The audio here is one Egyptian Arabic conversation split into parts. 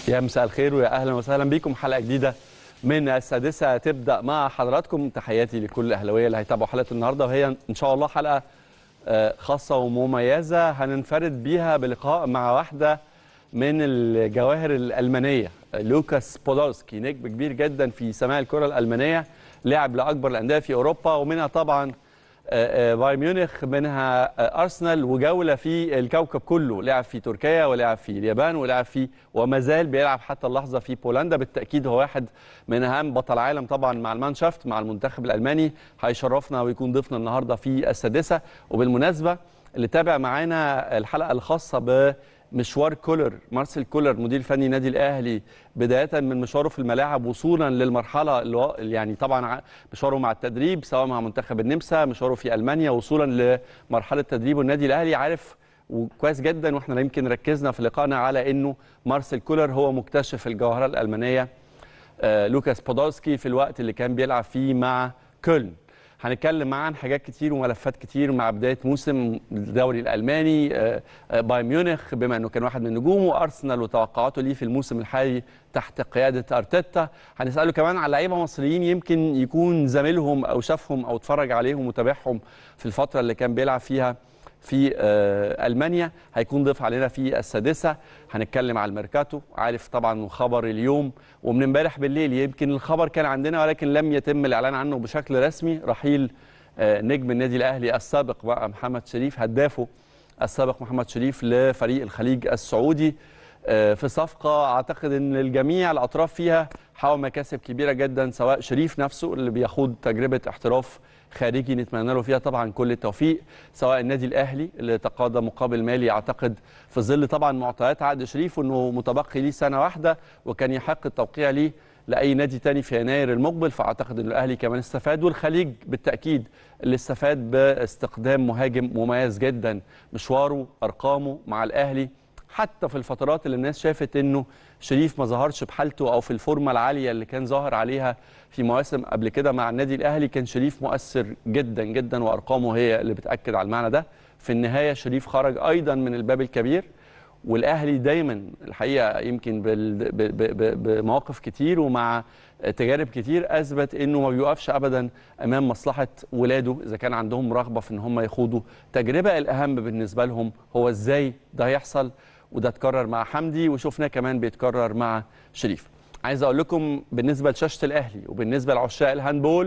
يا مساء الخير ويا اهلا وسهلا بكم حلقه جديده من السادسه تبدا مع حضراتكم تحياتي لكل الاهلاويه اللي هيتابعوا حلقه النهارده وهي ان شاء الله حلقه آه، خاصه ومميزه هننفرد بيها بلقاء مع واحده من الجواهر الالمانيه لوكاس بودولسكي نجم كبير جدا في سماء الكره الالمانيه لعب لاكبر الانديه في اوروبا ومنها طبعا آه، آه، بايرن ميونخ منها آه، ارسنال وجوله في الكوكب كله لعب في تركيا ولعب في اليابان ولعب في وما زال بيلعب حتى اللحظه في بولندا بالتاكيد هو واحد من اهم بطل العالم طبعا مع المانشافت مع المنتخب الالماني هيشرفنا ويكون ضيفنا النهارده في السادسه وبالمناسبه اللي تابع معانا الحلقه الخاصه ب مشوار كولر مارسيل كولر مدير فني نادي الاهلي بدايه من مشواره في الملاعب وصولا للمرحله اللي هو- يعني طبعا ع- مشواره مع التدريب سواء مع منتخب النمسا مشواره في المانيا وصولا لمرحله تدريبه النادي الاهلي عارف وكويس جدا واحنا يمكن ركزنا في لقائنا على انه مارسيل كولر هو مكتشف الجوهره الالمانيه آه، لوكاس بودولسكي في الوقت اللي كان بيلعب فيه مع كولن هنتكلم معاه عن حاجات كتير وملفات كتير مع بدايه موسم الدوري الالماني آه، آه، بايرن ميونخ بما انه كان واحد من نجومه ارسنال وتوقعاته ليه في الموسم الحالي تحت قياده ارتيتا هنساله كمان على لعيبه مصريين يمكن يكون زميلهم او شافهم او اتفرج عليهم وتابعهم في الفتره اللي كان بيلعب فيها في آه، المانيا هيكون ضيف علينا في السادسه هنتكلم على الميركاتو عارف طبعا خبر اليوم ومن امبارح بالليل يمكن الخبر كان عندنا ولكن لم يتم الاعلان عنه بشكل رسمي رحيل آه، نجم النادي الاهلي السابق بقى محمد شريف هدافه السابق محمد شريف لفريق الخليج السعودي آه، في صفقه اعتقد ان الجميع الاطراف فيها حققوا مكاسب كبيره جدا سواء شريف نفسه اللي بيخوض تجربه احتراف خارجي نتمنى له فيها طبعا كل التوفيق سواء النادي الاهلي اللي تقاضى مقابل مالي اعتقد في ظل طبعا معطيات عقد شريف انه متبقي ليه سنه واحده وكان يحق التوقيع ليه لاي نادي تاني في يناير المقبل فاعتقد ان الاهلي كمان استفاد والخليج بالتاكيد اللي استفاد باستخدام مهاجم مميز جدا مشواره ارقامه مع الاهلي حتى في الفترات اللي الناس شافت انه شريف ما ظهرش بحالته او في الفورمه العاليه اللي كان ظاهر عليها في مواسم قبل كده مع النادي الاهلي كان شريف مؤثر جدا جدا وارقامه هي اللي بتاكد على المعنى ده في النهايه شريف خرج ايضا من الباب الكبير والاهلي دايما الحقيقه يمكن بال- ب- ب- ب- بمواقف كتير ومع تجارب كتير اثبت انه ما بيوقفش ابدا امام مصلحه ولاده اذا كان عندهم رغبه في ان هم يخوضوا تجربه الاهم بالنسبه لهم هو ازاي ده هيحصل وده اتكرر مع حمدي وشفناه كمان بيتكرر مع شريف عايز اقول لكم بالنسبه لشاشه الاهلي وبالنسبه لعشاق الهاندبول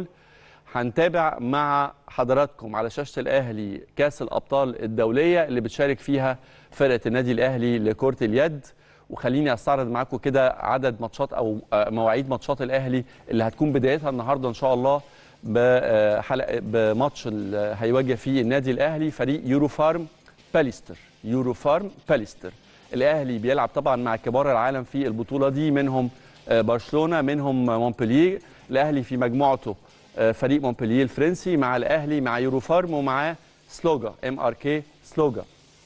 هنتابع مع حضراتكم على شاشه الاهلي كاس الابطال الدوليه اللي بتشارك فيها فرقه النادي الاهلي لكره اليد وخليني استعرض معاكم كده عدد ماتشات او آه، مواعيد ماتشات الاهلي اللي هتكون بدايتها النهارده ان شاء الله بحلقه بماتش اللي هيواجه فيه النادي الاهلي فريق يورو فارم باليستر يورو فارم باليستر الاهلي بيلعب طبعا مع كبار العالم في البطوله دي منهم آه، برشلونه منهم مونبلييه الاهلي في مجموعته آه، فريق مونبلييه الفرنسي مع الاهلي مع يورو فارم ومعاه سلوجا ام ار كي سلوجا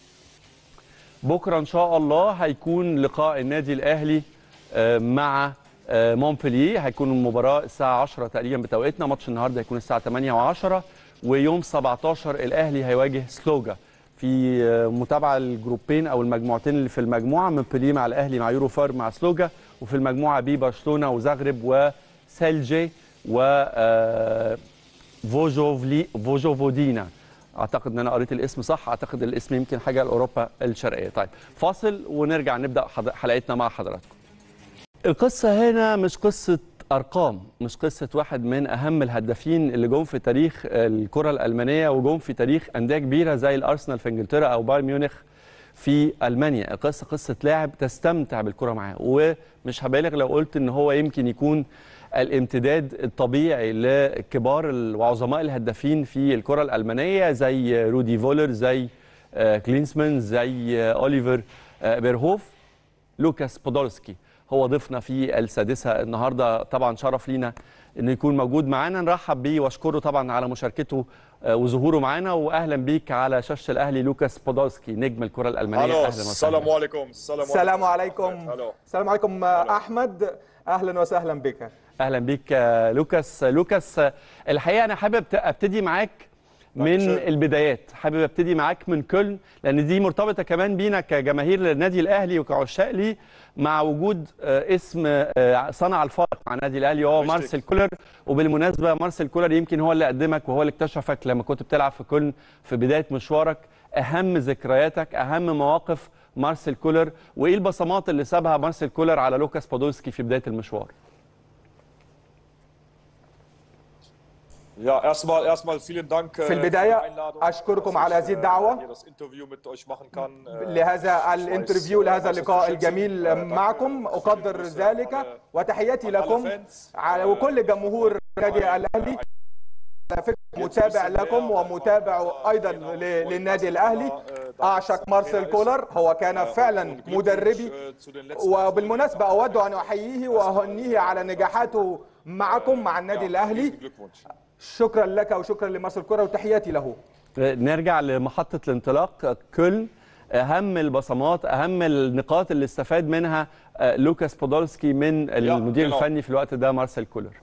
بكره ان شاء الله هيكون لقاء النادي الاهلي آه، مع آه، مونبلييه هيكون المباراه الساعه 10 تقريبا بتوقيتنا ماتش النهارده هيكون الساعه 8 و10 ويوم 17 الاهلي هيواجه سلوجا في آه، متابعه الجروبين او المجموعتين اللي في المجموعه مونبلييه مع الاهلي مع يورو فار مع سلوجا وفي المجموعه بي برشلونه وزغرب وسيلجي و آه، فوجوفلي فوجوفودينا اعتقد ان انا قريت الاسم صح اعتقد الاسم يمكن حاجه لاوروبا الشرقيه طيب فاصل ونرجع نبدا حض- حلقتنا مع حضراتكم القصه هنا مش قصه ارقام مش قصه واحد من اهم الهدافين اللي جم في تاريخ الكره الالمانيه وجم في تاريخ انديه كبيره زي الارسنال في انجلترا او بايرن ميونخ في المانيا القصه قصه لاعب تستمتع بالكره معاه ومش هبالغ لو قلت ان هو يمكن يكون الامتداد الطبيعي لكبار ال- وعظماء الهدافين في الكره الالمانيه زي رودي فولر زي آه، كلينسمان زي آه، اوليفر آه، بيرهوف لوكاس بودولسكي هو ضيفنا في السادسه النهارده طبعا شرف لينا انه يكون موجود معانا نرحب بيه واشكره طبعا على مشاركته آه، وظهوره معانا واهلا بيك على شاشه الاهلي لوكاس بودولسكي نجم الكره الالمانيه الو اهلا السلام وسهلا عليكم السلام السلام عليكم الو السلام عليكم احمد اهلا وسهلا بك اهلا بيك آه، لوكاس آه، لوكاس آه، الحقيقه انا حابب ت- ابتدي معاك من Dankeschön. البدايات حابب ابتدي معاك من كولن لان دي مرتبطه كمان بينا كجماهير للنادي الاهلي وكعشاق ليه مع وجود آه، اسم آه، صنع الفارق مع النادي الاهلي وهو Richtig. مارسيل كولر وبالمناسبه مارسيل كولر يمكن هو اللي قدمك وهو اللي اكتشفك لما كنت بتلعب في كولن في بدايه مشوارك اهم ذكرياتك اهم مواقف مارسيل كولر وايه البصمات اللي سابها مارسيل كولر على لوكاس بودولسكي في بدايه المشوار Ja, erstmal, erstmal vielen Dank äh, في für die البداية Einladung, أشكركم dass على ich, هذه äh, الدعوة. hier das Interview mit euch machen kann. Äh, لهذا ich weiß, الانترفيو äh, لهذا was اللقاء zu schätzen. الجميل Äh, danke. معكم Viele أقدر Grüße ذلك an alle- وتحياتي an alle لكم Fans. على Äh, وكل جمهور النادي الأهلي على فكرة متابع لكم ومتابع أيضا ل- للنادي الأهلي أعشق مارسيل كولر هو كان فعلا مدربي وبالمناسبة أود أن أحييه وأهنيه على نجاحاته معكم مع النادي الأهلي شكرا لك وشكرا لمارسيل كولر وتحياتي له نرجع لمحطة الانطلاق كولن أهم البصمات أهم النقاط اللي استفاد منها آه، لوكاس بودولسكي من المدير genau. الفني في الوقت ده مارسيل كولر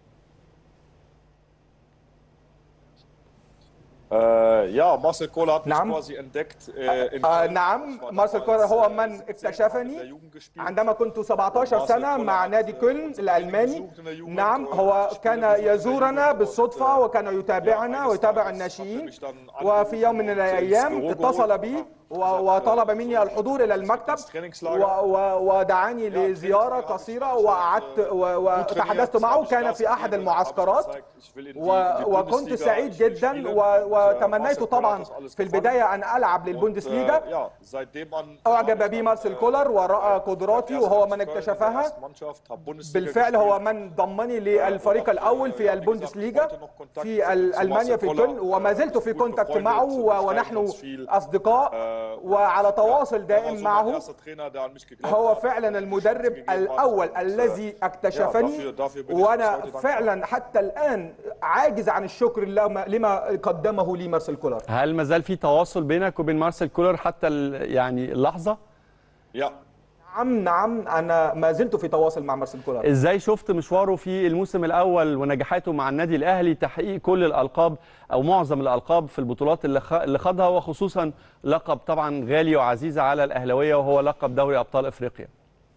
Äh, ja, Marcel Kohler hat mich نعم. quasi entdeckt. Äh, in آه Köln. نعم Ich war مارسيل damals, كولر هو äh, من 17 in der اكتشفني Jugend gespielt. عندما كنت 17 سنة مع نادي كولن الألماني نعم هو كان يزورنا بالصدفة وكان يتابعنا ويتابع الناشئين وفي يوم من الأيام اتصل بي و- وطلب مني الحضور إلى المكتب و- و- ودعاني لزيارة قصيرة وقعدت و- وتحدثت معه كان في أحد المعسكرات و- وكنت سعيد جدا و- وتمنيت طبعا في البداية أن ألعب للبوندسليغا أعجب بي مارسيل كولر ورأى قدراتي وهو من اكتشفها بالفعل هو من ضمني للفريق الأول في البوندسليغا في ال- ألمانيا في كولن وما زلت في كونتاكت معه و- ونحن أصدقاء وعلى تواصل دائم معه هو فعلا المدرب الأول الذي اكتشفني وأنا فعلا حتى الآن عاجز عن الشكر لما لما قدمه لي مارسيل كولر هل ما زال في تواصل بينك وبين مارسيل كولر حتى ال- يعني اللحظة Ja, نعم نعم أنا ما زلت في تواصل مع مارسيل كولر ازاي شفت مشواره في الموسم الاول ونجاحاته مع النادي الاهلي تحقيق كل الالقاب او معظم الالقاب في البطولات اللي خ- اللي خاضها وخصوصا لقب طبعا غالي وعزيز على الاهلاويه وهو لقب دوري ابطال افريقيا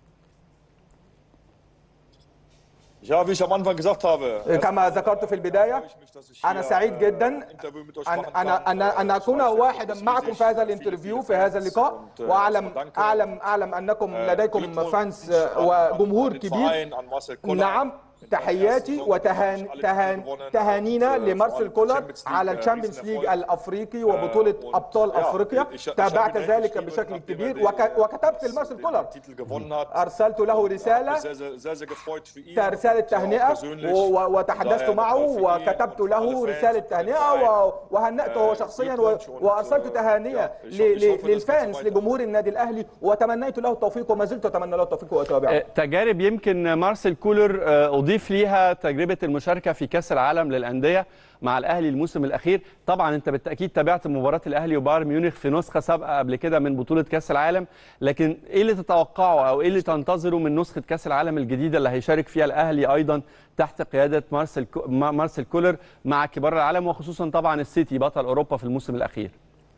ja, wie ich am Anfang gesagt habe. كما ذكرت في البداية أنا سعيد جدا أن أنا أنا أن أكون واحدا معكم في هذا الانترفيو في هذا اللقاء وأعلم أعلم أعلم أنكم لديكم فانس وجمهور كبير نعم تحياتي وتهان تهان تهانينا لمارسيل كولر على الشامبيونز ليج الافريقي وبطوله ابطال افريقيا تابعت ذلك بشكل كبير وك- وكتبت لمارسيل كولر ارسلت له رساله رساله تهنئه و- و- وتحدثت معه وكتبت له رساله تهنئه و- وهنأته هو شخصيا و- وارسلت تهانيه ل- ل- للفانس لجمهور النادي الاهلي وتمنيت له التوفيق وما زلت اتمنى له التوفيق واتابعه آه، تجارب يمكن مارسيل كولر آه، اضيف ليها تجربه المشاركه في كاس العالم للانديه مع الاهلي الموسم الاخير طبعا انت بالتاكيد تابعت مباراه الاهلي وبايرن ميونخ في نسخه سابقه قبل كده من بطوله كاس العالم لكن ايه اللي تتوقعه او ايه اللي تنتظره من نسخه كاس العالم الجديده اللي هيشارك فيها الاهلي ايضا تحت قياده مارسيل كو- ما- مارسيل كولر مع كبار العالم وخصوصا طبعا السيتي بطل اوروبا في الموسم الاخير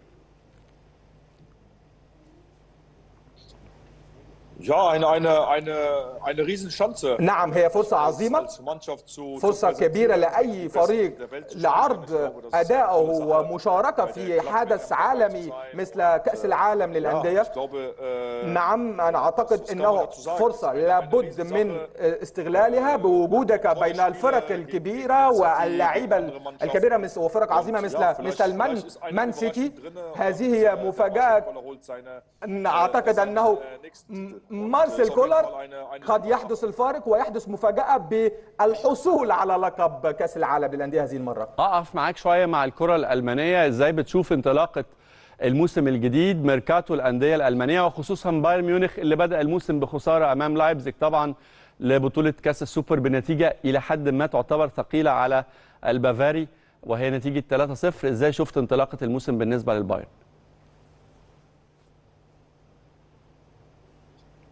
Ja, eine, eine, eine, eine Riesenchance. نعم هي فرصه عظيمه Als Mannschaft zu, فرصة zu كبيرة präsentieren, لأي die فريق Besten der Welt zu spielen. Ich لعرض glaube, das ist أدائه eine Sache. ومشاركة في حدث عالمي مثل كأس العالم Ja, للأندية ich glaube, äh, نعم أنا أعتقد أنه فرصة لابد من استغلالها بوجودك بين الفرق الكبيرة واللعيبة الكبيرة مثل- وفرق عظيمة مثل مثل المان مان سيتي هذه هي مفاجأة أن أعتقد أنه مارسيل كولر قد يحدث الفارق ويحدث مفاجأة بالحصول على لقب كأس العالم للأندية هذه المرة اقف معاك شويه مع الكره الالمانيه ازاي بتشوف انطلاقه الموسم الجديد ميركاتو الانديه الالمانيه وخصوصا بايرن ميونخ اللي بدا الموسم بخساره امام لايبزيج طبعا لبطوله كاس السوبر بنتيجه الى حد ما تعتبر ثقيله على البافاري وهي نتيجه 3-0 ازاي شفت انطلاقه الموسم بالنسبه للبايرن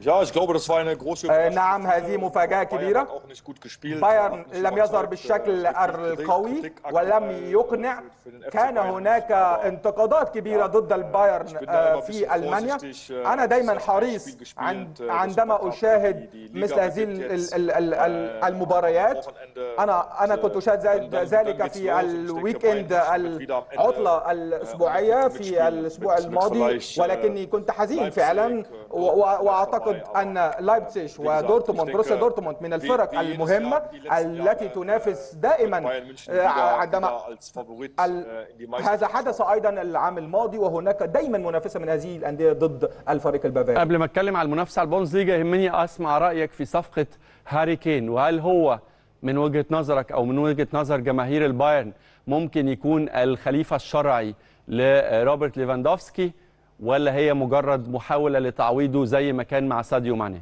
Ja, ich glaube, das war eine große آه، Überraschung. نعم هذه مفاجأة Bayern كبيرة hat auch nicht gut gespielt, بايرن hat nicht لم يظهر überzeugt, بالشكل äh, viel القوي Kritik ولم aktuell يقنع für den FC كان Bayern. هناك Aber انتقادات كبيرة ضد البايرن ich bin da آه، immer ein bisschen في ألمانيا vorsichtig, äh, أنا دايما dass das حريص Spiel gespielt, عن- äh, das عندما Supercup, أشاهد die- die مثل Liga هذه beginnt ال- jetzt, ال- ال- ال- äh, المباريات am Wochenende أنا أنا und, كنت äh, أشاهد dann- dann- ذلك dann geht's في los und ich denke, الويكند Bayern wird wieder am Ende, العطلة äh, الأسبوعية auch mit- في mitspielen, الأسبوع mit- mit الماضي vielleicht, äh, ولكني كنت حزين Leipzig, فعلا äh, و- و- واعتقد dabei, aber, ان لايبزيج wie gesagt, ودورتموند ich بروسيا denke, دورتموند من wie- الفرق wie jedes المهمه Jahr die letzten التي Jahre, تنافس äh, دائما Bayern München آه، wieder- عندما wieder als Favorit, ال- äh, in die هذا Meisterschaft حدث ايضا العام الماضي وهناك دايما منافسه من هذه الانديه ضد الفريق البافاري قبل ما اتكلم على المنافسه على البوندسليجا يهمني اسمع رايك في صفقه هاري كين وهل هو من وجهه نظرك او من وجهه نظر جماهير البايرن ممكن يكون الخليفه الشرعي لروبرت ليفاندوفسكي ولا هي مجرد محاوله لتعويضه زي ما كان مع ساديو ماني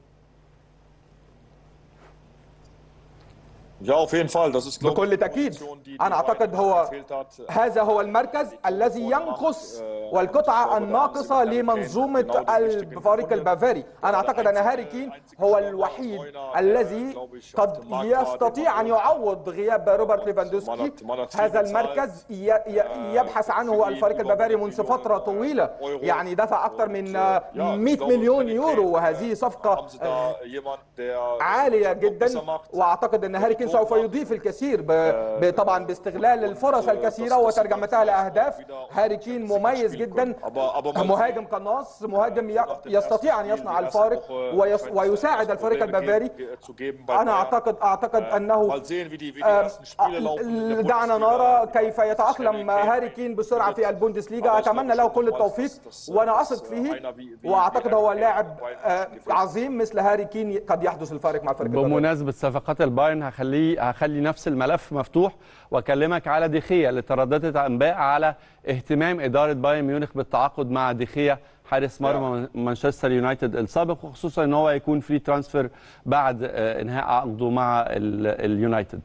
Ja, auf jeden Fall. Das ist, glaube بكل ich, die تأكيد. Position, die- die أنا أعتقد Bayern هو gefehlt hat. هذا هو المركز الذي ينقص والقطعة الناقصة لمنظومة الفريق البافاري أنا أعتقد أن هاري كين هو الوحيد الذي قد يستطيع أن يعوض غياب روبرت ليفاندوسكي هذا المركز ي- ي- يبحث عنه الفريق البافاري منذ فترة طويلة يعني دفع أكثر من 100 مليون يورو وهذه صفقة Haben sie da jemand, der عالية das noch جدا besser macht? واعتقد ان هاري كين سوف يضيف الكثير ب... ب... طبعا باستغلال الفرص الكثيره وترجمتها لاهداف هاري كين مميز جدا مهاجم قناص مهاجم ي... يستطيع ان يصنع الفارق ويص... ويساعد الفريق البافاري انا اعتقد اعتقد انه Mal sehen, wie die, wie die آه، ersten Spiele laufen. in der دعنا Bundesliga. نرى كيف يتأقلم هاري كين بسرعة في البوندسليغا أتمنى له كل التوفيق وأنا أثق فيه وأعتقد هو لاعب آه، عظيم مثل هاري كين قد يحدث الفارق مع الفريق البافاري. بمناسبه صفقات البايرن هخليه هخلي نفس الملف مفتوح واكلمك على ديخيا اللي ترددت انباء على اهتمام اداره بايرن ميونخ بالتعاقد مع ديخيا حارس مرمى مانشستر يونايتد السابق وخصوصا ان هو يكون فري ترانسفير بعد آه، انهاء عقده مع ال- اليونايتد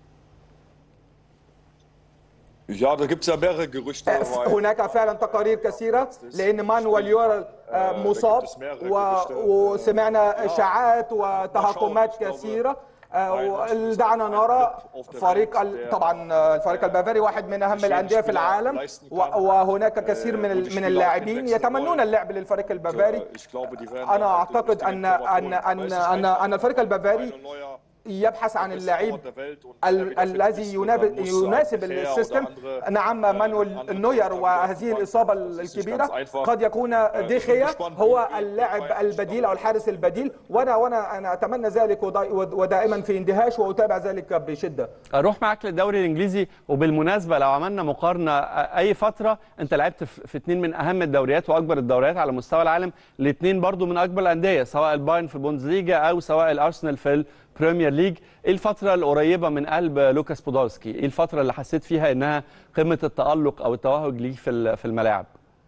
Ja, da gibt es ja mehrere Gerüchte. weil- هناك فعلا تقارير كثيرة لأن مانويل يورا آه، مصاب و- وسمعنا إشاعات وتهكمات كثيرة آه، دعنا نرى فريق ال- طبعا آه، الفريق البافاري واحد من اهم الانديه في العالم و- وهناك كثير من ال- من اللاعبين يتمنون اللعب للفريق البافاري Ich glaube, die werden انا auch اعتقد den ان richtigen ان Torwart holen. ان Es ist ان einfach ان الفريق البافاري Manuel Neuer يبحث عن beste اللعيب Torwart der Welt und ال- er wieder fit الذي ist. يناب- Und dann muss يناسب ein Player السيستم oder andere, نعم äh, مانويل andere نوير Torhüter وهذه wieder الإصابة Das ist nicht الكبيرة ganz einfach. قد يكون ich ديخيا bin gespannt, هو wie- wie اللاعب Bayern البديل أو الحارس البديل وأنا وأنا أنا أتمنى ذلك ودا- ودائما في اندهاش وأتابع ذلك بشدة اروح معاك للدوري الانجليزي وبالمناسبه لو عملنا مقارنه اي فتره انت لعبت في في اثنين من اهم الدوريات واكبر الدوريات على مستوى العالم الاثنين برضو من اكبر الانديه سواء البايرن في البوندسليجا او سواء الارسنال في البريمير ليج ايه الفتره القريبه من قلب لوكاس بودولسكي ايه الفتره اللي حسيت فيها انها قمه التالق او التوهج ليه في ال- في الملاعب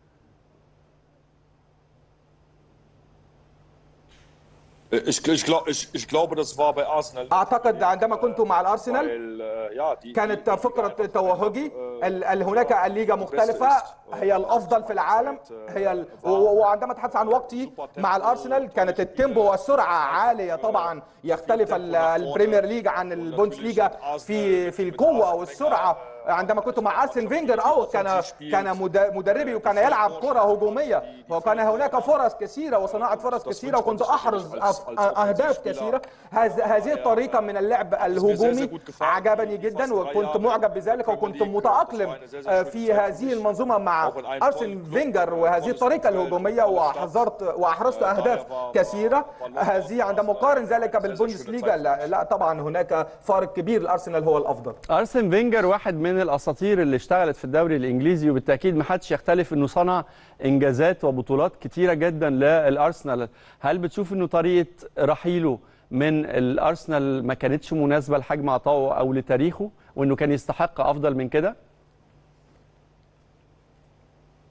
Ich, ich, glaub, ich, ich glaube, das war bei Arsenal. أعتقد عندما كنت مع الأرسنال Weil, äh, ja, die, كانت die, die فكرة einfach, توهجي äh, ال- ال- هناك الليجا مختلفة هي الأفضل في العالم هي ال- و- و- وعندما أتحدث عن وقتي مع الأرسنال كانت التيمبو والسرعة عالية طبعا يختلف ال- البريمير ليج عن البوندسليجا في في القوة والسرعة عندما كنت مع ارسن فينجر او كان كان مد- مدربي وكان يلعب كره هجوميه وكان هناك فرص كثيره وصناعه فرص كثيره وكنت احرز أف- اهداف كثيره هذ- هذه الطريقه من اللعب الهجومي عجبني جدا وكنت معجب بذلك وكنت متاقلم آه، في هذه المنظومه مع ارسن فينجر وهذه الطريقه الهجوميه وحذرت واحرزت اهداف كثيره هذه عندما اقارن ذلك بالبوندسليغا لا, لا طبعا هناك فارق كبير الارسنال هو الافضل ارسن فينجر واحد من الاساطير اللي اشتغلت في الدوري الانجليزي وبالتاكيد ما حدش يختلف انه صنع انجازات وبطولات كتيره جدا للارسنال هل بتشوف انه طريقه رحيله من الارسنال ما كانتش مناسبه لحجم عطائه او لتاريخه وانه كان يستحق افضل من كده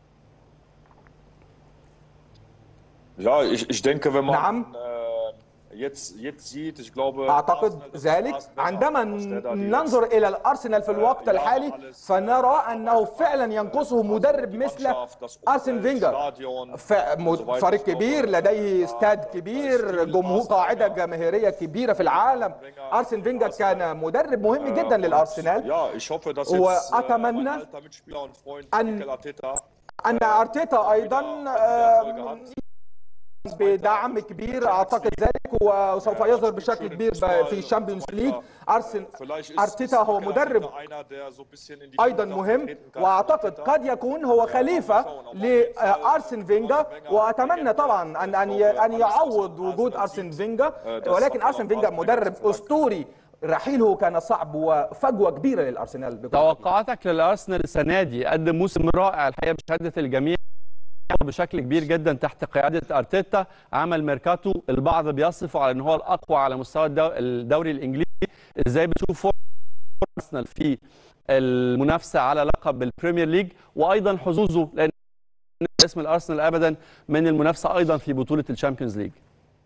Ja, ich, ich denke, wenn man Naam. äh, jetzt, jetzt sieht, ich glaube, أعتقد Arsenal ist ذلك Arsenal عندما was der da die ننظر إلى الأرسنال في الوقت الحالي فنرى أنه فعلا ينقصه مدرب مثل أرسن فينجر ف- م- فريق كبير لديه استاد كبير جمهور قاعدة جماهيرية كبيرة في العالم أرسن فينجر كان مدرب مهم جدا للأرسنال Ja, ich hoffe, dass وأتمنى mein alter Mitspieler und Freund أن- Mikel Arteta أن أرتيتا أيضا Erfolge آه، hat. بدعم كبير اعتقد ذلك وسوف يظهر بشكل كبير ب- في الشامبيونز ليج ارسن Vielleicht ist- ارتيتا ist هو Mikel مدرب Arteta einer, der so ein bisschen in die ايضا Fußstapfen مهم treten kann. واعتقد Arteta. قد يكون هو خليفه لارسن فينجر واتمنى طبعا ان ان ي- ان يعوض وجود ارسن فينجر ولكن ارسن فينجر مدرب اسطوري رحيله كان صعب وفجوه كبيره للارسنال بكل تأكيد. توقعاتك للارسنال السنه دي قدم موسم رائع الحقيقه بشهاده الجميع بشكل كبير جدا تحت قياده ارتيتا عمل ميركاتو البعض بيصفه على ان هو الاقوى على مستوى الدو- الدوري الانجليزي ازاي بتشوف فرص ارسنال في المنافسه على لقب البريمير ليج وايضا حظوظه لان اسم الارسنال ابدا من المنافسه ايضا في بطوله الشامبيونز ليج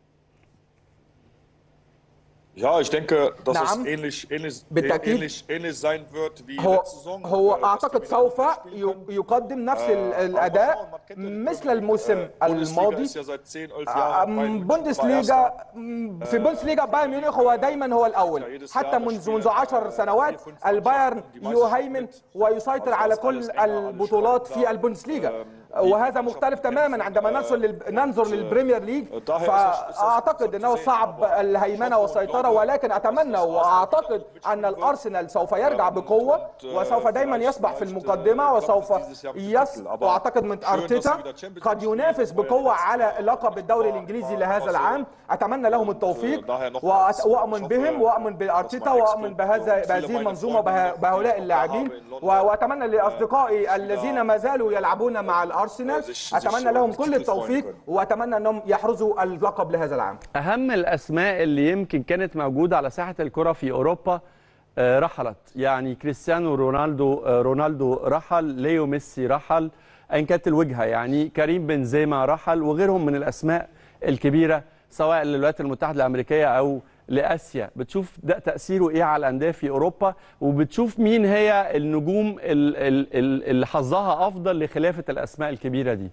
Ja, ich denke, dass نعم. es ähnlich, ähnlich, بالتأكيد. ähnlich, ähnlich sein wird wie هو letzte Saison. هو äh, dass die اعتقد wieder سوف spielen ي- können. يقدم نفس ال- Äh, الاداء aber man kennt ja die مثل Premier League. الموسم Äh, Bundesliga الماضي ist ja seit 10, 11 Jahren Bayern أم München بوندسليغا war أم في بوندسليغا بايرن ميونخ هو دايما هو الاول حتى منذ منذ 10 سنوات البايرن يهيمن ويسيطر على كل البطولات في البوندسليغا وهذا مختلف تماما عندما ننظر لل- ننظر للبريمير ليج فاعتقد انه صعب الهيمنه والسيطره ولكن اتمنى واعتقد ان الارسنال سوف يرجع بقوه وسوف دايما يصبح في المقدمه وسوف يص واعتقد من ارتيتا قد ينافس بقوه على لقب الدوري الانجليزي لهذا العام اتمنى لهم التوفيق وأت- واؤمن بهم واؤمن بارتيتا واؤمن بهذا بهذه المنظومه وبه- بهؤلاء اللاعبين و- واتمنى لاصدقائي الذين ما زالوا يلعبون مع الارسنال اتمنى لهم كل التوفيق واتمنى انهم يحرزوا اللقب لهذا العام اهم الاسماء اللي يمكن كانت موجوده على ساحه الكره في اوروبا آه، رحلت يعني كريستيانو رونالدو آه، رونالدو رحل ليو ميسي رحل ان كانت الوجهه يعني كريم بنزيما رحل وغيرهم من الاسماء الكبيره سواء للولايات المتحده الامريكيه او لاسيا بتشوف ده تاثيره ايه على الانديه في اوروبا وبتشوف مين هي النجوم ال- ال- ال- اللي حظها افضل لخلافه الاسماء الكبيره دي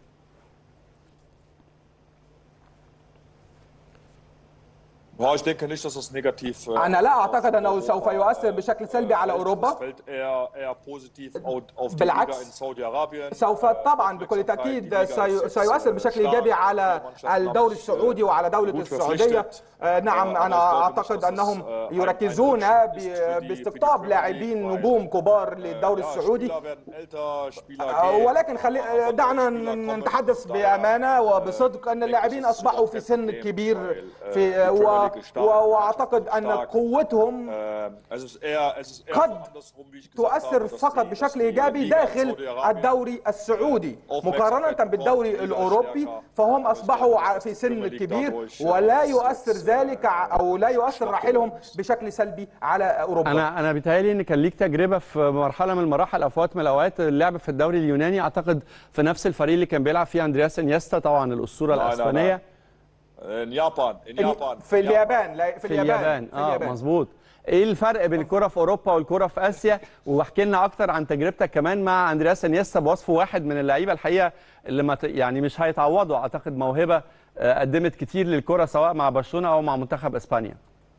Ja, ich denke nicht, dass das negativ. äh, انا لا اعتقد auf انه سوف Europa, يؤثر äh, بشكل سلبي على fällt. اوروبا Es fällt eher, eher positiv auf, auf die بالعكس. Liga in Saudi-Arabien. سوف Äh, طبعا بكل Aufmerksamkeit, تاكيد die Liga ist سي- jetzt, سيؤثر äh, بشكل stark. ايجابي على Viele Mannschaften الدوري haben sich, äh, السعودي وعلى دوله gut السعوديه verpflichtet. آه، نعم aber ich انا glaube nicht, اعتقد dass das, انهم äh, ein- يركزون ein Rückschritt ist für die- für die باستقطاب Premier لاعبين League, نجوم weil, كبار äh, للدوري ja, السعودي Spieler werden älter, Spieler آه، gehen, ولكن خلي aber neue دعنا Spieler kommen. نتحدث Daher, بامانه äh, وبصدق ان denke ich, اللاعبين ist اصبحوا überhaupt في kein سن Problem, كبير weil, äh, في die Premier و- League ist stark, و- die واعتقد Mannschaft ist ان stark. قوتهم Äh, es ist eher, es ist eher قد so andersrum, wie ich gesagt habe, تؤثر dass فقط die- بشكل dass die ايجابي Liga in داخل Saudi-Arabien الدوري السعودي Aufmerksamkeit مقارنه bekommt, بالدوري die Liga الاوروبي stärker. فهم Ich اصبحوا denke, ع- dass في die سن Premier League كبير dadurch, äh, ولا jetzt, يؤثر äh, ذلك ع- او لا يؤثر schwach رحيلهم geworden ist. بشكل سلبي على اوروبا انا انا بيتهيألي ان كان ليك تجربه في مرحله من المراحل او في وقت من الاوقات اللعب في الدوري اليوناني اعتقد في نفس الفريق اللي كان بيلعب فيه اندرياس انيستا طبعا الاسطوره لا، لا، لا. الاسبانيه In Japan, in Japan. في in اليابان لا في في اليابان اليابان في اه اليابان مظبوط ايه الفرق بين الكره في اوروبا والكره في اسيا واحكي لنا اكتر عن تجربتك كمان مع اندرياس انيستا بوصفه واحد من اللعيبه الحقيقه اللي ما ت- يعني مش هيتعوضوا اعتقد موهبه آه، قدمت كتير للكره سواء مع برشلونه او مع منتخب اسبانيا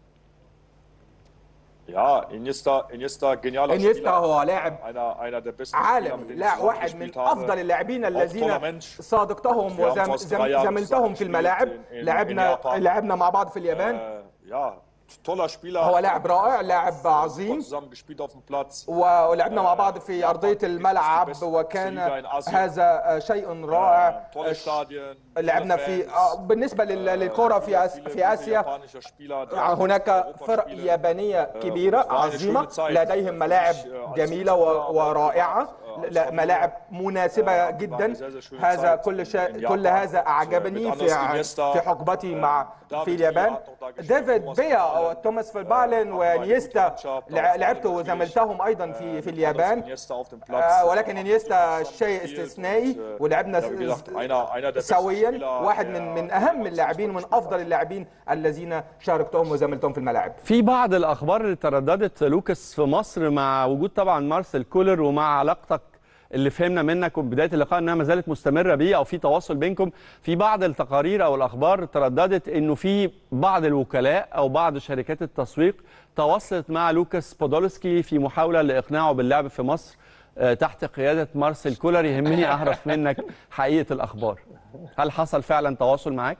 Ja, Iniesta, Iniesta, genialer انيستا Spieler. هو لاعب Einer, einer der besten Spieler, mit عالمي denen لا ich واحد من zusammengespielt habe. افضل اللاعبين Auch toller الذين Mensch. صادقتهم Wir haben fast drei Jahre وزملتهم في zusammen الملاعب gespielt in- in لعبنا Japan. لعبنا مع بعض في اليابان Äh, ja, toller Spieler. هو لاعب رائع لاعب Wir haben عظيم zusammen gespielt auf dem Platz. ولعبنا مع بعض في أرضية الملعب وكان هذا شيء رائع Äh, tolle Stadien. tolle لعبنا في Fans. آه، بالنسبة لل- للكرة في آس- Viele- في viele آسيا japanische Spieler, die هناك Europaspiele. فرق يابانية كبيرة war eine عظيمة schöne Zeit. لديهم ملاعب Ich, äh, als جميلة Fußballer و- ورائعة war- لا- als ملاعب مناسبة Äh, جدا war eine sehr, sehr schöne هذا Zeit كل شيء in كل Japan. هذا Mit أعجبني Andres في Iniesta, في حقبتي مع David في اليابان Villa hat noch da gespielt, ديفيد Thomas بيا Müller وتوماس فيربالن ونيستا لع- لعبت وزملتهم ايضا في في اليابان آه، ولكن انيستا شيء استثنائي ولعبنا س- سويا واحد من من اهم اللاعبين ومن افضل اللاعبين الذين شاركتهم وزملتهم في الملاعب في بعض الاخبار اللي ترددت لوكاس في مصر مع وجود طبعا مارسيل كولر ومع علاقتك اللي فهمنا منك وبدايه اللقاء انها ما زالت مستمره بيه او في تواصل بينكم في بعض التقارير او الاخبار ترددت انه في بعض الوكلاء او بعض شركات التسويق تواصلت مع لوكاس بودولسكي في محاوله لاقناعه باللعب في مصر آه، تحت قياده مارسيل كولر يهمني اعرف منك حقيقه الاخبار هل حصل فعلا تواصل معاك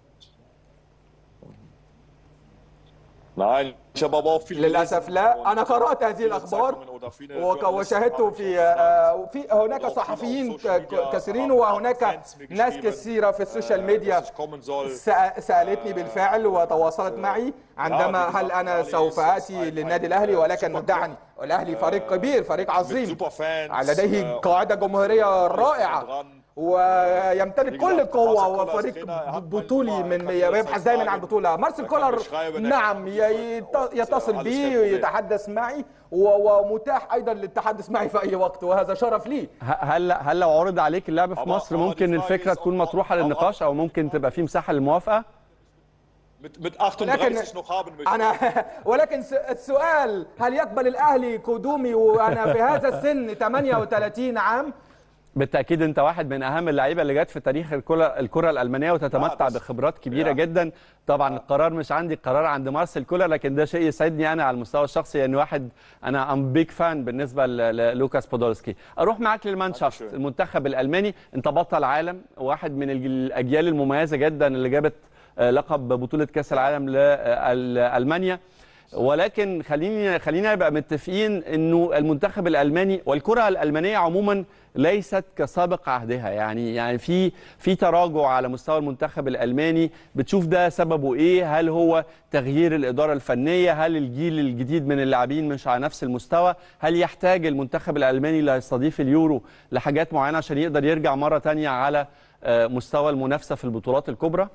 Nein, ich habe aber auch viel للاسف لا انا قرات هذه الاخبار وك- وشاهدت في آه، في هناك صحفيين ك- ك- كثيرين وهناك ناس كثيره في السوشيال ميديا سأ- سالتني بالفعل وتواصلت معي عندما هل انا سوف اتي للنادي الاهلي ولكن دعني الاهلي فريق كبير فريق عظيم لديه قاعده جماهيريه رائعه ويمتلك كل القوة وفريق بطولي من يبحث دائما عن بطولة مارسيل كولر نعم يت- يتصل بي يتحدث معي و- ومتاح أيضا للتحدث معي في أي وقت وهذا شرف لي ه- هل هل لو عرض عليك اللعب في أما- مصر أما ممكن دي الفكره فرايز تكون أو- مطروحه أو- للنقاش او ممكن تبقى في مساحه للموافقه mit, mit 38 noch haben möchte. أنا ولكن س- السؤال هل يقبل الأهلي قدومي وأنا في هذا السن 38 عام بالتاكيد انت واحد من اهم اللعيبه اللي جت في تاريخ الكره الكره الالمانيه وتتمتع آه، بس- بخبرات كبيره يا. جدا طبعا القرار مش عندي القرار عند مارسيل كولر لكن ده شيء يسعدني انا على المستوى الشخصي لان واحد انا ام بيج فان بالنسبه ل- للوكاس بودولسكي اروح معاك للمانشافت شكراً. المنتخب الالماني انت بطل عالم واحد من الج- الاجيال المميزه جدا اللي جابت آه، لقب بطوله كاس العالم لالمانيا ولكن خليني خلينا نبقى متفقين انه المنتخب الالماني والكره الالمانيه عموما ليست كسابق عهدها يعني يعني في في تراجع على مستوى المنتخب الالماني بتشوف ده سببه ايه هل هو تغيير الاداره الفنيه هل الجيل الجديد من اللاعبين مش على نفس المستوى هل يحتاج المنتخب الالماني اللي هيستضيف اليورو لحاجات معينه عشان يقدر يرجع مره تانية على آه، مستوى المنافسه في البطولات الكبرى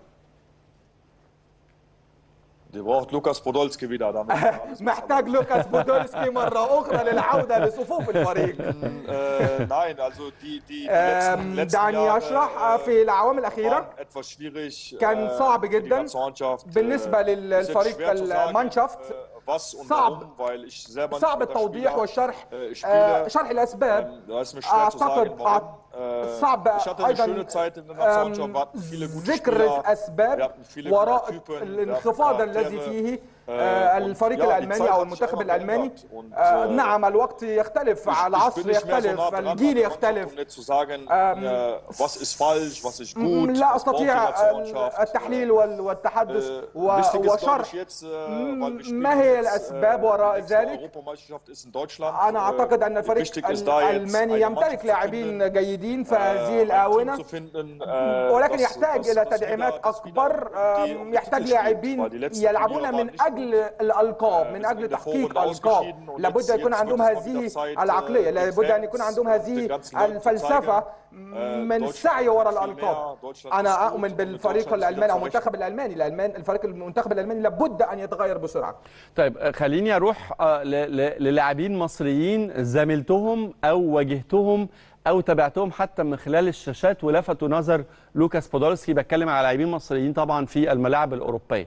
Die braucht Lukas Podolski wieder. Damit wir alles besser محتاج لوكاس بودولسكي مرة أخرى للعودة لصفوف الفريق Äh, nein, also die, die, die أم، letzten, letzten دعني Jahre أشرح äh, في الأعوام الأخيرة waren etwas schwierig. كان äh, صعب für die جدا ganze Mannschaft. بالنسبة Äh, ist jetzt للفريق schwer zu sagen, المانشافت äh, was und صعب- warum, weil ich selber nicht صعب unter التوضيح Spieler, والشرح äh, spiele. آه، شرح الأسباب Ähm, da ist mir schwer zu sagen, أعتقد warum. Äh, صعب ich hatte eine أيضا schöne Zeit in der Nationalmannschaft, أم، wir hatten viele gute ذكر Spieler. Wir الأسباب hatten viele وراء gute Typen, wir hatten الانخفاض الذي Charaktere. فيه آه، آه، und الفريق ja, die الألماني Zeit أو hat sich المنتخب einfach الألماني geändert. Und, آه، äh, نعم الوقت يختلف Ich, العصر ich bin nicht mehr so يختلف nah dran an الجيل der Mannschaft, يختلف um nicht zu sagen, Ähm, äh, was ist falsch, was ist م- gut, لا was braucht die استطيع Nationalmannschaft. التحليل وال- والتحدث Äh, و- wichtig ist, glaube وشرح ich, jetzt, äh, weil wir spielen ما هي jetzt, الأسباب äh, وراء die nächste ذلك؟ Europameisterschaft ist in Deutschland. أنا أعتقد أن Äh, الفريق wichtig ist da jetzt الألماني eine يمتلك Mannschaft zu لاعبين finden, جيدين في äh, هذه ein Team الآونة zu finden, äh, ولكن das- يحتاج das- إلى das تدعيمات wieder- das wieder أكبر um die- um آم، die يحتاج Titel spielt, لاعبين weil die letzten يلعبون Turniere من waren nicht أجل الألقاب Äh, من wir sind أجل in der تحقيق Vorrunde ألقاب ausgeschieden und لابد jetzt- أن يكون jetzt عندهم wird es mal هذه wieder Zeit, العقلية äh, لابد أن يكون Fans عندهم und هذه den ganzen Leuten zu الفلسفة zeigen, من Deutschland السعي وراء kann viel الألقاب mehr, Deutschland ist أنا gut أؤمن und mit بالفريق Deutschland ist الألماني أو wieder المنتخب الألماني الألمان الفريق المنتخب الألماني لابد أن يتغير بسرعة طيب آه، خليني اروح آه، ل- ل- للاعبين مصريين زميلتهم او واجهتهم او تابعتهم حتى من خلال الشاشات ولفتوا نظر لوكاس بودولسكي بتكلم على لاعبين مصريين طبعا في الملاعب الاوروبيه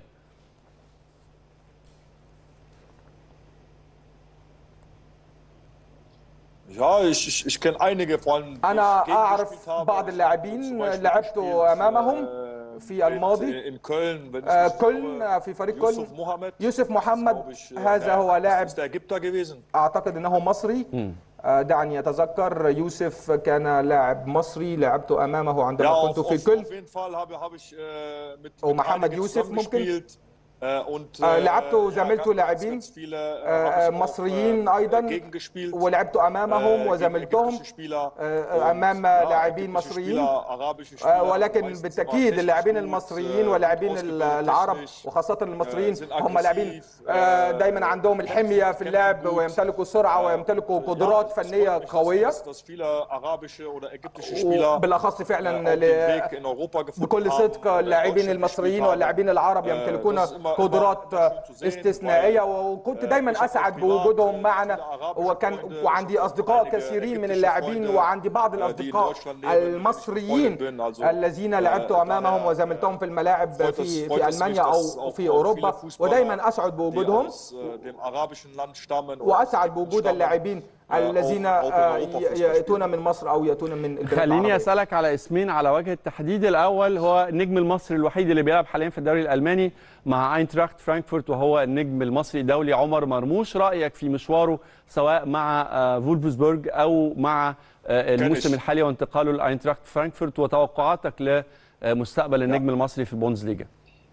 Ja, ich, ich, ich kenne einige, vor allem die أنا ich gegen أعرف gespielt habe. بعض Ich اللاعبين habe zum Beispiel لعبت gespielt, أمامهم äh, في mit- الماضي. In Köln, wenn ich آه، mich كولن irre, آه، في فريق Yusuf كولن Mohammed, يوسف glaube محمد ich, äh, هذا der- هو das لاعب ist der Ägypter gewesen. اعتقد انه مصري آه، دعني اتذكر يوسف كان لاعب مصري لعبت امامه Ja, عندما auf, كنت auf, في كل auf jeden Fall habe, habe ich äh, mit, Oh, mit Mohammed einigen Yusuf zusammengespielt. Äh, und, آه، äh, لعبت ja, وزملت ganz, لاعبين ganz viele, äh, آه، habe ich auch, مصريين äh, ايضا gegen gespielt. ولعبت امامهم äh, gegen وزملتهم ägyptische Spieler. آه، Und, أمام ja, لاعبين ägyptische مصريين. Spieler, arabische Spieler, آه، ولكن meistens بالتاكيد immer اللاعبين technisch gut, المصريين äh, واللاعبين ausgebildet العرب technisch. وخاصه المصريين آه، sind هم لاعبين aggressiv, آه، آه، دايما عندهم الحميه في اللعب gut. ويمتلكوا سرعه ويمتلكوا قدرات Ja, es فنيه freut mich, dass- قويه dass- dass viele arabische oder ägyptische Spieler وبالاخص äh, فعلا auch den ل- Weg in Europa gefunden بكل haben, صدق äh, اللاعبين Deutschland المصريين gespielt haben. واللاعبين العرب Äh, يمتلكون das ist immer قدرات استثنائيه وكنت دايما اسعد بوجودهم معنا وكان وعندي اصدقاء كثيرين من اللاعبين وعندي بعض الاصدقاء المصريين الذين لعبت امامهم وزملتهم في الملاعب في في المانيا او في اوروبا ودايما اسعد بوجودهم واسعد بوجود اللاعبين الذين ياتون من مصر او ياتون من البلاد خليني العربية. اسالك على اسمين على وجه التحديد الاول هو النجم المصري الوحيد اللي بيلعب حاليا في الدوري الالماني مع اينتراخت فرانكفورت وهو النجم المصري الدولي عمر مرموش رايك في مشواره سواء مع آه، فولفسبورج او مع آه، الموسم كانش. الحالي وانتقاله لاينتراخت فرانكفورت وتوقعاتك لمستقبل النجم المصري في البوندسليجا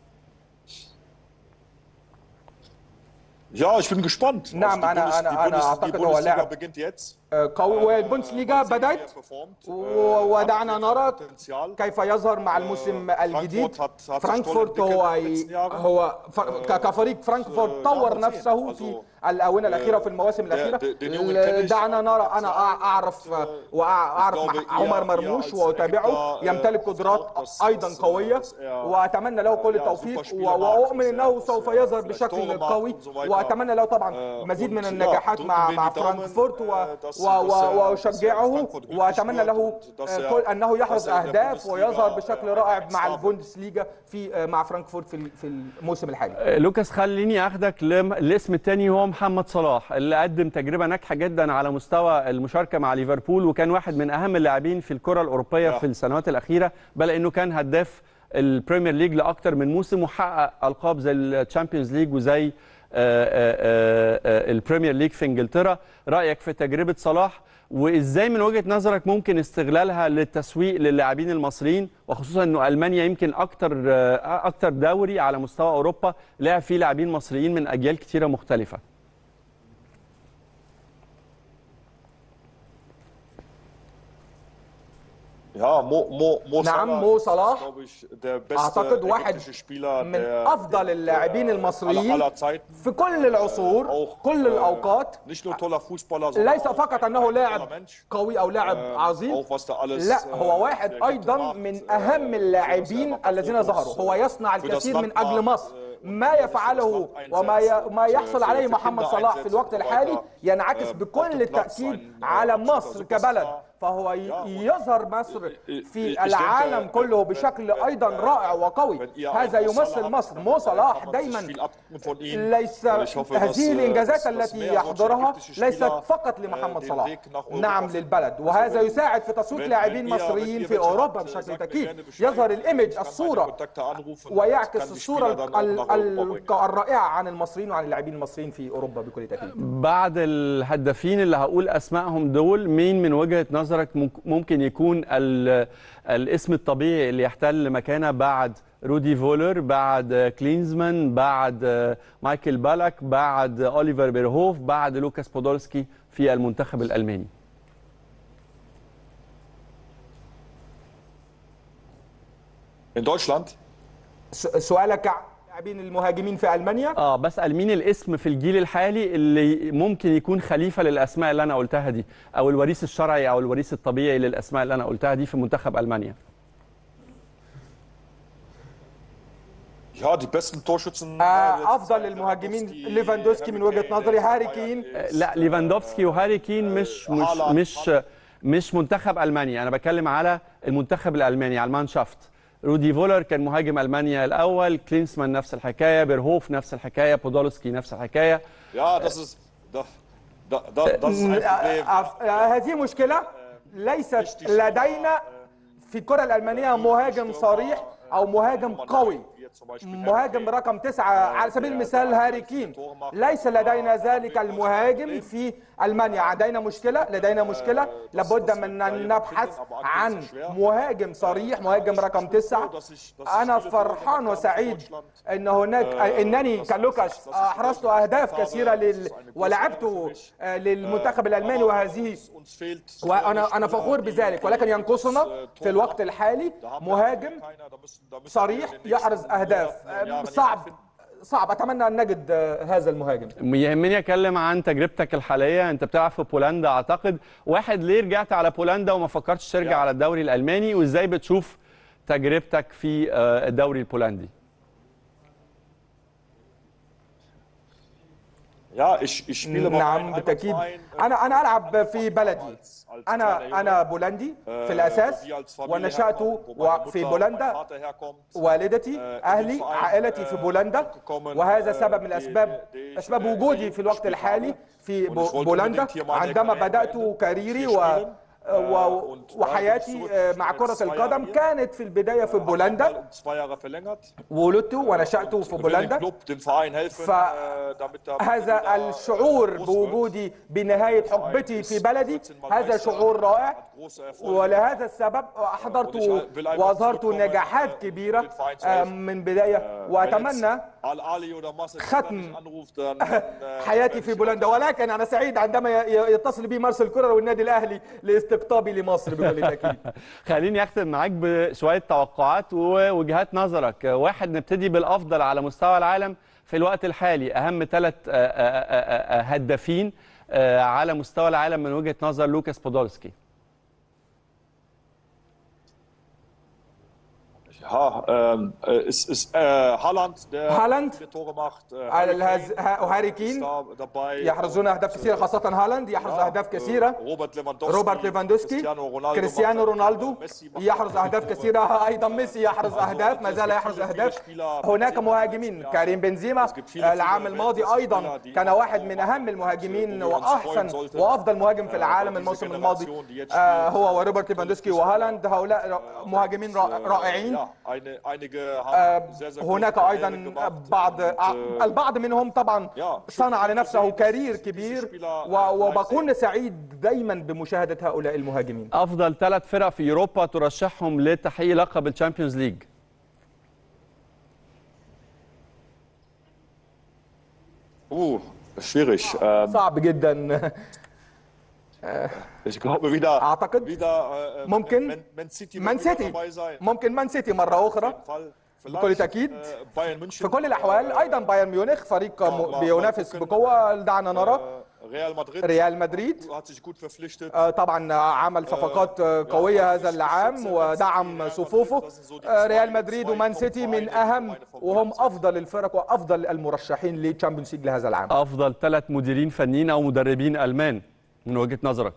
Ja, ich bin gespannt. نعم، die أنا- Bundes- أنا- die أنا Bundes- أعتقد die هو Bundesliga لاعب beginnt jetzt. قوي والبوندسليغا بدأت و- ودعنا نرى كيف يظهر مع الموسم الجديد فرانكفورت هو هو ف- ك- كفريق فرانكفورت طور نفسه في الاونه الاخيره في المواسم الاخيره دعنا نرى انا أع- اعرف واعرف مع عمر مرموش واتابعه يمتلك قدرات ايضا قويه واتمنى له كل التوفيق و- واؤمن انه سوف يظهر بشكل قوي واتمنى له طبعا مزيد من النجاحات مع مع فرانكفورت و و- و- واشجعه واتمنى له آه، كل انه يحرز اهداف ويظهر بشكل رائع مع البوندسليجا في آه، مع فرانكفورت في ال- في الموسم الحالي آه، لوكاس خليني اخدك لم- الاسم الثاني هو محمد صلاح اللي قدم تجربه ناجحه جدا على مستوى المشاركه مع ليفربول وكان واحد من اهم اللاعبين في الكره الاوروبيه في السنوات الاخيره بل انه كان هداف البريمير ليج لاكثر من موسم وحقق القاب زي الشامبيونز ليج وزي آه، آه، آه، البريمير ليج في انجلترا رايك في تجربه صلاح وازاي من وجهه نظرك ممكن استغلالها للتسويق للاعبين المصريين وخصوصا انه المانيا يمكن اكتر آه، اكتر دوري على مستوى اوروبا لعب فيه لاعبين مصريين من اجيال كتيره مختلفه Ja, Mo, Mo, Mo نعم، Salah مو ist, صلاح glaube ich, der beste أعتقد واحد ägyptische Spieler من der, أفضل اللاعبين aller, المصريين aller Zeiten. في كل العصور auch كل äh, الاوقات nicht nur toller Fußballer, sondern ليس auch فقط ein- انه ein لاعب toller Mensch. قوي او لاعب Ähm, عظيم auch was da alles, لا äh, هو واحد der ايضا gemacht, من äh, اهم für اللاعبين das er الذين Fotos, ظهروا هو يصنع für das الكثير من Land اجل macht, مصر äh, ما يفعله وما ي... ما يحصل عليه für محمد Kinder صلاح في einsetzt الوقت und so الحالي weiter. ينعكس Äh, auf بكل dem Platz التاكيد ein, äh, على absoluter مصر كبلد Superstar. فهو ي- Ja, und- يظهر مصر ich في denke, العالم wenn- كله wenn- بشكل wenn- ايضا رائع وقوي wenn ihr هذا auch Mo يمثل Salah مصر habt, مو dann صلاح kann man sich دايما viel abgucken von ihm. ليس Und ich hoffe, dass, هذه äh, الانجازات dass التي mehr solche يحضرها ägyptische ليست Spieler, فقط äh, لمحمد den صلاح Weg nach Europa نعم finden. للبلد Also وهذا wenn- يساعد في تسويق wenn- لاعبين wenn ihr- مصريين wenn ihr في welche اوروبا habt, بشكل sagt mir تاكيد gerne Bescheid. يظهر Ich الايمج kann meine الصوره Kontakte anrufen und ويعكس kann die الصوره Spieler dann auch ال- nach Europa ال- bringen. الرائعه عن المصريين وعن اللاعبين المصريين في اوروبا بكل تاكيد بعد الهدافين اللي هقول اسمائهم دول مين من وجهه نظرك ممك- ممكن يكون ال- الاسم الطبيعي اللي يحتل مكانه بعد رودي فولر بعد كلينزمان بعد مايكل بالك بعد اوليفر بيرهوف بعد لوكاس بودولسكي في المنتخب الالماني In Deutschland? س- سؤالك عن اللاعبين المهاجمين في المانيا اه بسال مين الاسم في الجيل الحالي اللي ممكن يكون خليفه للاسماء اللي انا قلتها دي او الوريث الشرعي او الوريث الطبيعي للاسماء اللي انا قلتها دي في منتخب المانيا Ja, die besten Torschützen. آه، افضل المهاجمين ليفاندوسكي من وجهه نظري هاري كين لا ليفاندوفسكي وهاري كين مش مش هالاند. مش مش منتخب المانيا انا بتكلم على المنتخب الالماني على المانشافت رودي فولر كان مهاجم المانيا الاول كلينسمان نفس الحكايه بيرهوف نفس الحكايه بودولسكي نفس الحكايه Ja, das ist. Da, da, da, das ist ein Problem. آه، آه، هذه مشكله ليست لدينا في الكره الالمانيه مهاجم صريح او مهاجم قوي مهاجم رقم تسعة على سبيل المثال هاري كين ليس لدينا ذلك المهاجم في ألمانيا لدينا مشكلة لدينا مشكلة لابد من أن نبحث عن مهاجم صريح مهاجم رقم تسعة أنا فرحان وسعيد أن هناك أنني كلوكاس أحرزت أهداف كثيرة لل... ولعبت آه، للمنتخب الألماني وهذه وأنا أنا فخور بذلك ولكن ينقصنا في الوقت الحالي مهاجم صريح يحرز اهداف آه، صعب صعب اتمنى ان نجد آه، هذا المهاجم يهمني اتكلم عن تجربتك الحاليه انت بتلعب في بولندا اعتقد واحد ليه رجعت على بولندا وما فكرتش ترجع على الدوري الالماني وازاي بتشوف تجربتك في آه، الدوري البولندي Ja, ich, ich spiele bei نعم meinem بالتاكيد Heimatverein, äh, انا انا العب في als- بلدي als kleiner انا Junge, انا بولندي في الاساس wie als Familie ونشات herkommen, wo meine في Mutter und mein بولندا Vater herkommt. والدتي آه، اهلي الفريق، عائلتي في آه، بولندا gekommen، وهذا آه، سبب من die- الاسباب die ich, اسباب äh, وجودي في الوقت gespielt الحالي habe. في Und ich بو- wollte بولندا unbedingt hier meine عندما Karriere بدات beenden, كاريري vier و Spielen. و- und وحياتي dann bin ich آه، zurück مع als كرة zwei القدم Jahre hier. كانت في البداية في Hab بولندا nochmal um zwei Jahre verlängert. ولدت ونشأت Und في will dem بولندا Club, dem Verein helfen, ف- äh, damit er هذا wieder, الشعور äh, groß wird. بوجودي بنهاية Verein حقبتي ist في بلدي 14 Mal هذا Meister, شعور رائع hat große Erfolge. ولهذا السبب أحضرت Und ich will einfach وأظهرت zurückkommen, نجاحات äh, كبيرة um den Verein zu آه، helfen. من بداية Wenn وأتمنى jetzt Al-Ali oder Marcel ختم Killer mich anruft, dann, äh, حياتي werde في ich بولندا ولكن أنا سعيد عندما ي- يتصل بي مارسيل كولر والنادي الأهلي لاستقطابي لمصر بكل تأكيد خليني اختم معاك بشويه توقعات ووجهات نظرك واحد نبتدي بالافضل على مستوى العالم في الوقت الحالي اهم ثلاث هدافين آه، على مستوى العالم من وجهه نظر لوكاس بودولسكي Ja, ähm, äh, es ist äh, Haaland, der Haaland. viele Tore macht. Äh, Harry الهز- Kane ها- وهاري ist كين da dabei. يحرزون أهداف كثيرة خاصة هالاند يحرز Ja, أهداف äh, كثيرة روبرت ليفاندوفسكي روبرت ليفاندوفسكي كريستيانو رونالدو كريستيانو macht رونالدو Tore, Messi macht يحرز Tore. اهداف كثيره ايضا ميسي يحرز اهداف ما زال يحرز اهداف هناك مهاجمين كريم بنزيما العام الماضي ايضا كان واحد من اهم المهاجمين واحسن وافضل مهاجم في العالم الموسم الماضي آه، هو وروبرت ليفاندوسكي وهالاند هؤلاء مهاجمين رائع- رائعين Ja, eine, einige آه، haben sehr, sehr هناك große ايضا Karriere gemacht بعض und, äh, البعض منهم طبعا صنع لنفسه كارير كبير و- وبكون سعيد دايما بمشاهده هؤلاء المهاجمين افضل ثلاث فرق في اوروبا ترشحهم لتحقيق لقب الشامبيونز ليج Uh, schwierig. Ähm, صعب جدا ich glaube wieder, أعتقد wieder äh, ممكن Man, Man City مان wird wieder سيتي dabei sein. ممكن مان سيتي مره اخرى Auf jeden Fall. بكل Vielleicht, تأكيد. äh, Bayern München. في كل الاحوال ايضا بايرن ميونخ فريق م- بينافس بقوه دعنا نرى Äh, Real Madrid. ريال مدريد Hat sich gut verpflichtet. آه، طبعا عمل صفقات آه، قويه هذا العام ودعم صفوفه آه، ريال مدريد ومان سيتي من اهم وهم افضل الفرق وافضل المرشحين للتشامبيونز ليج لهذا العام افضل ثلاث مديرين فنيين او مدربين المان من وجهه نظرك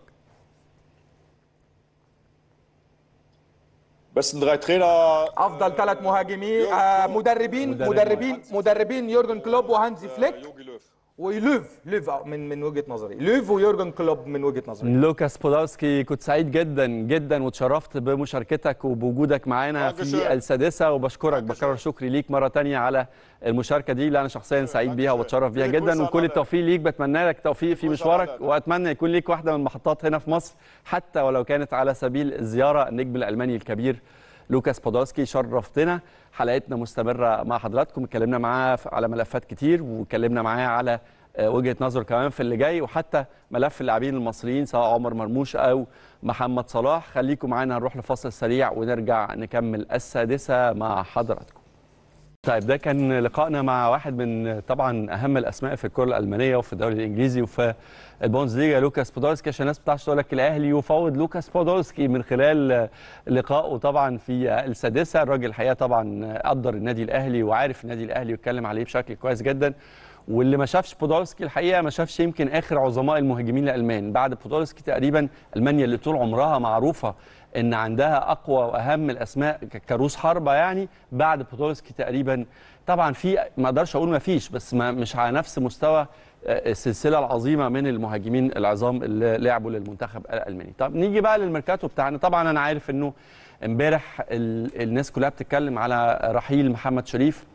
Besten drei Trainer. افضل ثلاث مهاجمين آه، مدربين مدربين مدربين يورجن كلوب وهانزي فليك Jogi Löw. ولوف لوف آه، من من وجهه نظري لوف ويورجن كلوب من وجهه نظري لوكاس بودولسكي كنت سعيد جدا جدا وتشرفت بمشاركتك وبوجودك معانا في Dankeschön. السادسه وبشكرك بكرر شكري ليك مره تانية على المشاركه دي اللي انا شخصيا سعيد بيها Dankeschön. وبتشرف بيها Viele جدا Grüße وكل an alle. التوفيق ليك بتمنى لك توفيق في Grüße an مشوارك alle. واتمنى يكون ليك واحده من المحطات هنا في مصر حتى ولو كانت على سبيل الزياره النجم الالماني الكبير لوكاس بودولسكي شرفتنا حلقتنا مستمره مع حضراتكم اتكلمنا معاه على ملفات كتير واتكلمنا معاه على آه، وجهه نظره كمان في اللي جاي وحتى ملف اللاعبين المصريين سواء عمر مرموش او محمد صلاح خليكم معانا هنروح لفاصل سريع ونرجع نكمل السادسه مع حضراتكم طيب ده كان لقائنا مع واحد من طبعا اهم الاسماء في الكره الالمانيه وفي الدوري الانجليزي وفي البوندسليجا لوكاس بودولسكي عشان الناس بتاعش تقول لك الاهلي يفاوض لوكاس بودولسكي من خلال لقائه طبعا في السادسه الراجل الحقيقه طبعا قدر النادي الاهلي وعارف النادي الاهلي ويتكلم عليه بشكل كويس جدا واللي ما شافش بودولسكي الحقيقه ما شافش يمكن اخر عظماء المهاجمين الالمان بعد بودولسكي تقريبا المانيا اللي طول عمرها معروفه ان عندها اقوى واهم الاسماء ك- كروس حربه يعني بعد بودولسكي تقريبا طبعا في ما اقدرش اقول ما فيش بس ما مش على نفس مستوى آه، السلسله العظيمه من المهاجمين العظام اللي لعبوا للمنتخب الالماني طب نيجي بقى للميركاتو بتاعنا طبعا انا عارف انه امبارح ال- الناس كلها بتتكلم على رحيل محمد شريف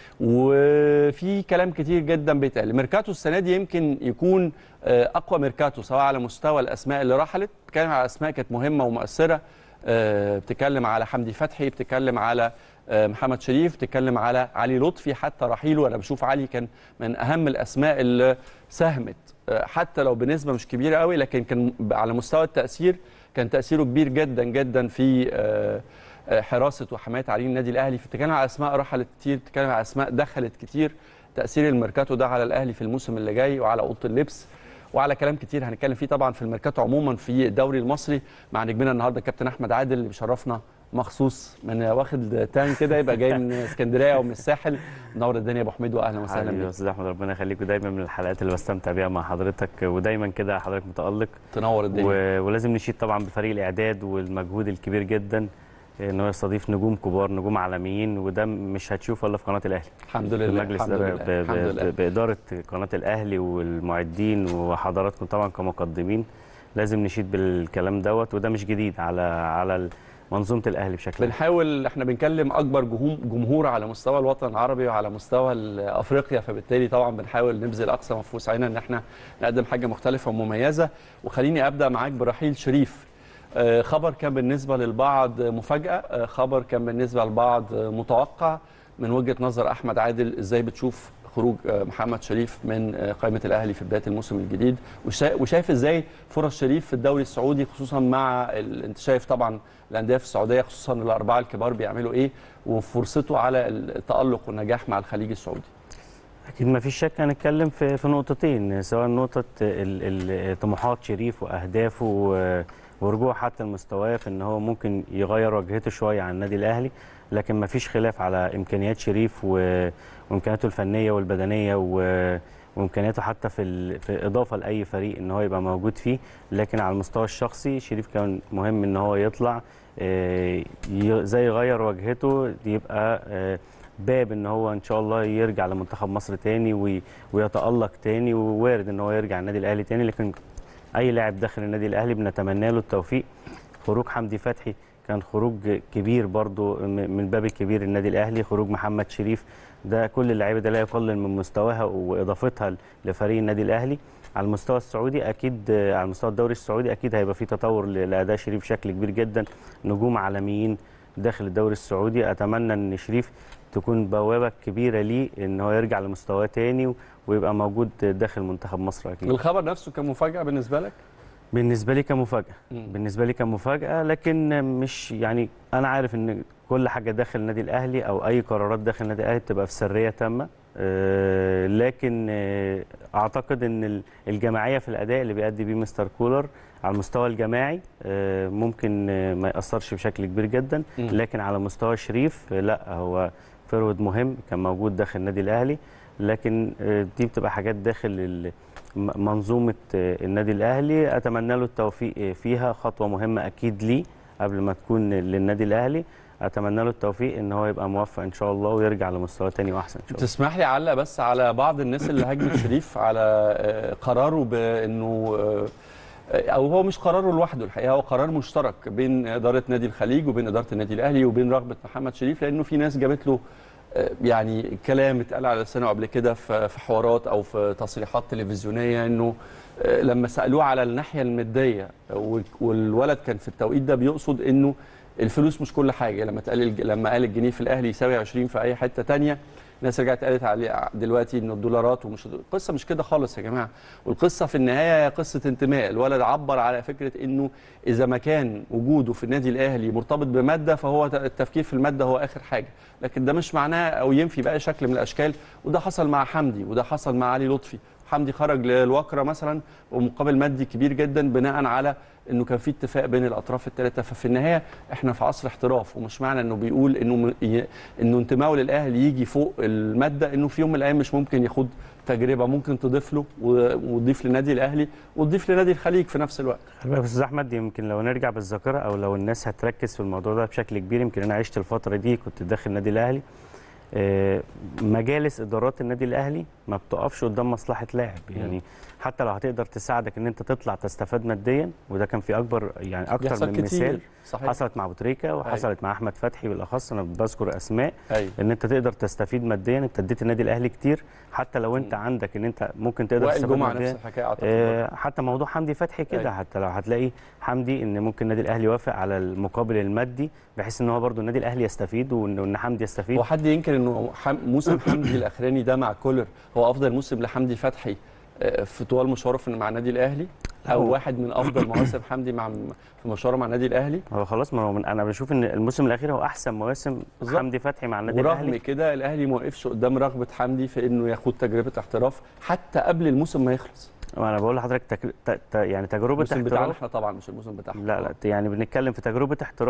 وفي كلام كتير جدا بيتقال ميركاتو السنه دي يمكن يكون آه، اقوى ميركاتو سواء على مستوى الاسماء اللي رحلت بتتكلم على اسماء كانت مهمه ومؤثره آه، بتتكلم على حمدي فتحي بتتكلم على آه، محمد شريف بتتكلم على علي لطفي حتى رحيله انا بشوف علي كان من اهم الاسماء اللي ساهمت آه، حتى لو بنسبه مش كبيره قوي لكن كان على مستوى التاثير كان تاثيره كبير جدا جدا في آه، آه، حراسه وحمايه عرين النادي الاهلي بتتكلم على اسماء رحلت كتير بتتكلم على اسماء دخلت كتير تاثير الميركاتو ده على الاهلي في الموسم اللي جاي وعلى اوضه اللبس وعلى كلام كتير هنتكلم فيه طبعا في الميركاتو عموما في الدوري المصري مع نجمنا النهارده كابتن احمد عادل اللي بيشرفنا مخصوص من واخد تان كده يبقى جاي من اسكندريه او من الساحل منور الدنيا يا ابو حميد واهلا وسهلا حبيبي يا بيك استاذ احمد ربنا يخليك ودايما من الحلقات اللي بستمتع بيها مع حضرتك ودايما كده حضرتك متالق تنور الدنيا و... ولازم نشيد طبعا بفريق الاعداد والمجهود الكبير جدا ان هو يستضيف نجوم كبار نجوم عالميين وده مش هتشوفه الا في قناه الاهلي الحمد لله المجلس الحمد ده لله ب... الحمد ب... لله ب... باداره قناه الاهلي والمعدين وحضراتكم طبعا كمقدمين لازم نشيد بالكلام دوت وده مش جديد على على منظومه الاهلي بشكل عام بنحاول احنا بنكلم اكبر جمهور جمهور على مستوى الوطن العربي وعلى مستوى افريقيا فبالتالي طبعا بنحاول نبذل اقصى ما في وسعنا ان احنا نقدم حاجه مختلفه ومميزه وخليني ابدا معاك برحيل شريف آه، خبر كان بالنسبه للبعض مفاجاه آه، خبر كان بالنسبه للبعض متوقع من وجهه نظر احمد عادل ازاي بتشوف خروج آه، محمد شريف من آه، قائمه الاهلي في بدايه الموسم الجديد وشا- وشايف ازاي فرص شريف في الدوري السعودي خصوصا مع ال... انت شايف طبعا الانديه في السعوديه خصوصا الاربعه الكبار بيعملوا ايه وفرصته على التالق والنجاح مع الخليج السعودي اكيد ما فيش شك هنتكلم في في نقطتين سواء نقطه ال- ال- طموحات شريف واهدافه و- ورجوع حتى لمستواه في ان هو ممكن يغير وجهته شويه عن النادي الاهلي لكن ما فيش خلاف على امكانيات شريف و- وامكانياته الفنيه والبدنيه و- وامكانياته حتى في ال- في اضافه لاي فريق ان هو يبقى موجود فيه لكن على المستوى الشخصي شريف كان مهم ان هو يطلع آه، ي- زي يغير وجهته يبقى آه، باب ان هو ان شاء الله يرجع لمنتخب مصر تاني وي- ويتالق تاني ووارد ان هو يرجع النادي الاهلي تاني لكن اي لاعب داخل النادي الاهلي بنتمنى له التوفيق خروج حمدي فتحي كان خروج كبير برضو م- من باب الكبير النادي الاهلي خروج محمد شريف ده كل اللعيبه ده لا يقلل من مستواها واضافتها لفريق النادي الاهلي على المستوى السعودي اكيد آه، على مستوى الدوري السعودي اكيد هيبقى في تطور ل- لاداء شريف بشكل كبير جدا نجوم عالميين داخل الدوري السعودي اتمنى ان شريف تكون بوابه كبيره ليه ان هو يرجع لمستواه تاني و- ويبقى موجود داخل منتخب مصر اكيد الخبر نفسه كان مفاجاه بالنسبه لك بالنسبه لي كمفاجاه مم. بالنسبه بالنسبه لي كمفاجاه لكن مش يعني انا عارف ان كل حاجه داخل النادي الاهلي او اي قرارات داخل النادي الاهلي بتبقى في سريه تامه آه، لكن آه، اعتقد ان ال- الجماعيه في الاداء اللي بيأدي بيه مستر كولر على المستوى الجماعي آه، ممكن آه، ما ياثرش بشكل كبير جدا مم. لكن على مستوى شريف آه، لا هو فرود مهم كان موجود داخل النادي الاهلي لكن آه، دي بتبقى حاجات داخل ال- م- منظومه آه، النادي الاهلي اتمنى له التوفيق آه، فيها خطوه مهمه اكيد ليه قبل ما تكون للنادي الاهلي اتمنى له التوفيق ان هو يبقى موفق ان شاء الله ويرجع لمستوى تاني واحسن ان شاء الله تسمح لي اعلق بس على بعض الناس اللي هاجمت شريف على آه، قراره بانه آه، او هو مش قراره لوحده الحقيقه هو قرار مشترك بين اداره نادي الخليج وبين اداره النادي الاهلي وبين رغبه محمد شريف لانه في ناس جابت له آه، يعني كلام اتقال على لسانه قبل كده في في حوارات او في تصريحات تلفزيونيه انه آه، لما سالوه على الناحيه الماديه وال- والولد كان في التوقيت ده بيقصد انه الفلوس مش كل حاجه لما اتقال الج- لما قال الجنيه في الاهلي يساوي 20 في اي حته تانية الناس رجعت قالت عليه دلوقتي انه الدولارات ومش القصه مش كده خالص يا جماعه والقصه في النهايه هي قصه انتماء الولد عبر على فكره انه اذا ما كان وجوده في النادي الاهلي مرتبط بماده فهو ت- التفكير في الماده هو اخر حاجه لكن ده مش معناه او ينفي باي شكل من الاشكال وده حصل مع حمدي وده حصل مع علي لطفي حمدي خرج للوكره مثلا ومقابل مادي كبير جدا بناء على انه كان في اتفاق بين الاطراف الثلاثه ففي النهايه احنا في عصر احتراف ومش معنى انه بيقول انه م- ي- انه انتمائه للاهلي يجي فوق الماده انه في يوم من الايام مش ممكن ياخد تجربه ممكن تضيف له و- وتضيف لنادي الاهلي وتضيف لنادي الخليج في نفس الوقت خلي بالك يا استاذ احمد يمكن لو نرجع بالذاكره او لو الناس هتركز في الموضوع ده بشكل كبير يمكن انا عشت الفتره دي كنت داخل النادي الاهلي آه، مجالس ادارات النادي الاهلي ما بتقفش قدام مصلحه لاعب يعني حتى لو هتقدر تساعدك ان انت تطلع تستفاد ماديا وده كان في اكبر يعني اكتر بيحصل من كتير مثال صحيح حصلت مع ابو تريكه وحصلت مع احمد فتحي بالاخص انا بذكر اسماء ايوه ان انت تقدر تستفيد ماديا انت اديت النادي الاهلي كتير حتى لو انت مم. عندك ان انت ممكن تقدر وائل تستفاد جمعه نفس ماديا الحكايه اعتقد آه، حتى موضوع حمدي فتحي كده أيوة. حتى لو هتلاقي حمدي ان ممكن النادي الاهلي يوافق على المقابل المادي بحيث ان هو برضو النادي الاهلي يستفيد وان وإن حمدي يستفيد هو حد ينكر انه حم... موسم حمدي الاخراني ده مع كولر هو افضل موسم لحمدي فتحي آه، في طوال مشواره في- مع النادي الاهلي او هو- واحد من افضل مواسم حمدي مع في مشواره مع النادي الاهلي هو خلاص ما هو من انا بشوف ان الموسم الاخير هو احسن مواسم بالظبط. حمدي فتحي مع النادي ورغم الاهلي كده الاهلي ما وقفش قدام رغبه حمدي في انه ياخد تجربه احتراف حتى قبل الموسم ما يخلص وانا بقول لحضرتك تك... ت... ت... يعني تجربه الموسم بتاعنا احتراف احنا طبعا مش الموسم بتاعهم لا لا يعني بنتكلم في تجربه احتراف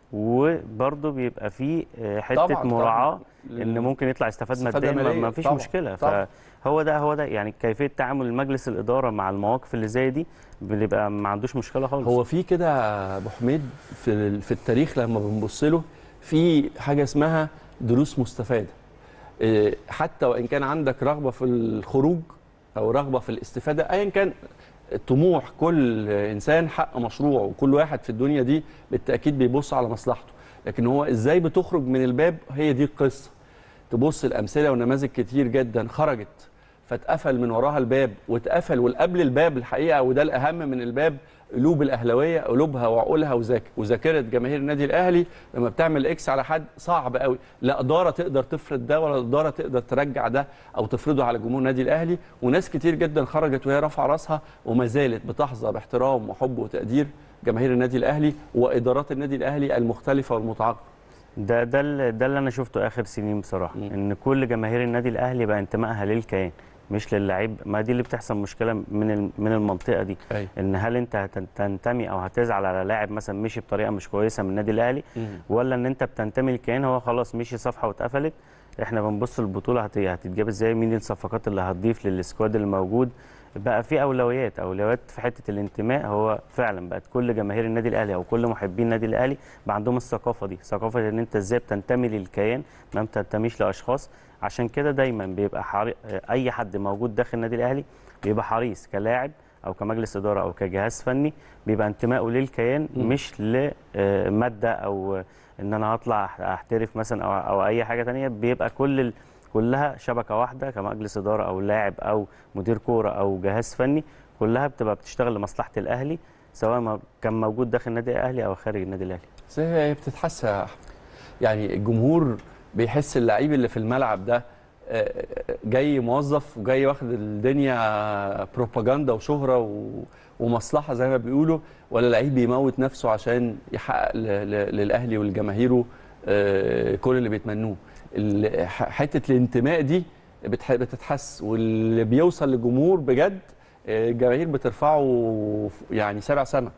وبرضه بيبقى فيه آه، حته طبعاً، مراعاه طبعاً. ان ممكن يطلع يستفاد استفادة ماديا ما- مالية، ما فيش طبعاً، مشكله طبعاً. فهو ده هو ده يعني كيفيه تعامل مجلس الاداره مع المواقف اللي زي دي بيبقى ما عندوش مشكله خالص هو في كده يا ابو حميد في ال- في التاريخ لما بنبص له في حاجه اسمها دروس مستفاده إيه، حتى وان كان عندك رغبه في الخروج او رغبه في الاستفاده ايا كان طموح كل انسان حق مشروع وكل واحد في الدنيا دي بالتاكيد بيبص على مصلحته لكن هو ازاي بتخرج من الباب هي دي القصه تبص الامثله ونماذج كتير جدا خرجت فاتقفل من وراها الباب واتقفل والقبل الباب الحقيقه وده الاهم من الباب قلوب الاهلاويه قلوبها وعقولها وذاك وذاكره جماهير النادي الاهلي لما بتعمل اكس على حد صعب قوي لا اداره تقدر تفرض ده ولا اداره تقدر ترجع ده او تفرضه على جمهور النادي الاهلي وناس كتير جدا خرجت وهي رافعه راسها وما زالت بتحظى باحترام وحب وتقدير جماهير النادي الاهلي وادارات النادي الاهلي المختلفه والمتعاقبه ده ده اللي- ده اللي انا شفته اخر سنين بصراحه مم. ان كل جماهير النادي الاهلي بقى انتمائها للكيان مش للعيب ما دي اللي بتحصل مشكله من ال- من المنطقه دي أيوة. ان هل انت هتن- تنتمي او هتزعل على لاعب مثلا مشي بطريقه مش كويسه من النادي الاهلي مم. ولا ان انت بتنتمي للكيان هو خلاص مشي صفحه واتقفلت احنا بنبص البطوله هت- هتتجاب ازاي مين الصفقات اللي هتضيف للسكواد اللي موجود بقى في اولويات اولويات في حته الانتماء هو فعلا بقت كل جماهير النادي الاهلي او كل محبين النادي الاهلي بقى عندهم الثقافه دي ثقافه ان انت ازاي بتنتمي للكيان ما بتنتميش لاشخاص عشان كده دايما بيبقى حري... اي حد موجود داخل النادي الاهلي بيبقى حريص كلاعب او كمجلس اداره او كجهاز فني بيبقى انتمائه للكيان مم. مش لماده او ان انا هطلع احترف مثلا او او اي حاجه تانية بيبقى كل ال... كلها شبكه واحده كمجلس اداره او لاعب او مدير كوره او جهاز فني كلها بتبقى بتشتغل لمصلحه الاهلي سواء ما كان موجود داخل النادي الاهلي او خارج النادي الاهلي بس هي بتتحس يا احمد يعني الجمهور بيحس اللعيب اللي في الملعب ده آه، جاي موظف وجاي واخد الدنيا بروباجندا وشهره و- ومصلحه زي ما بيقولوا ولا لعيب بيموت نفسه عشان يحقق ل- ل- للاهلي ولجماهيره آه، كل اللي بيتمنوه ال- ح- حته الانتماء دي بتح- بتتحس واللي بيوصل للجمهور بجد آه، الجماهير بترفعه يعني سبع سما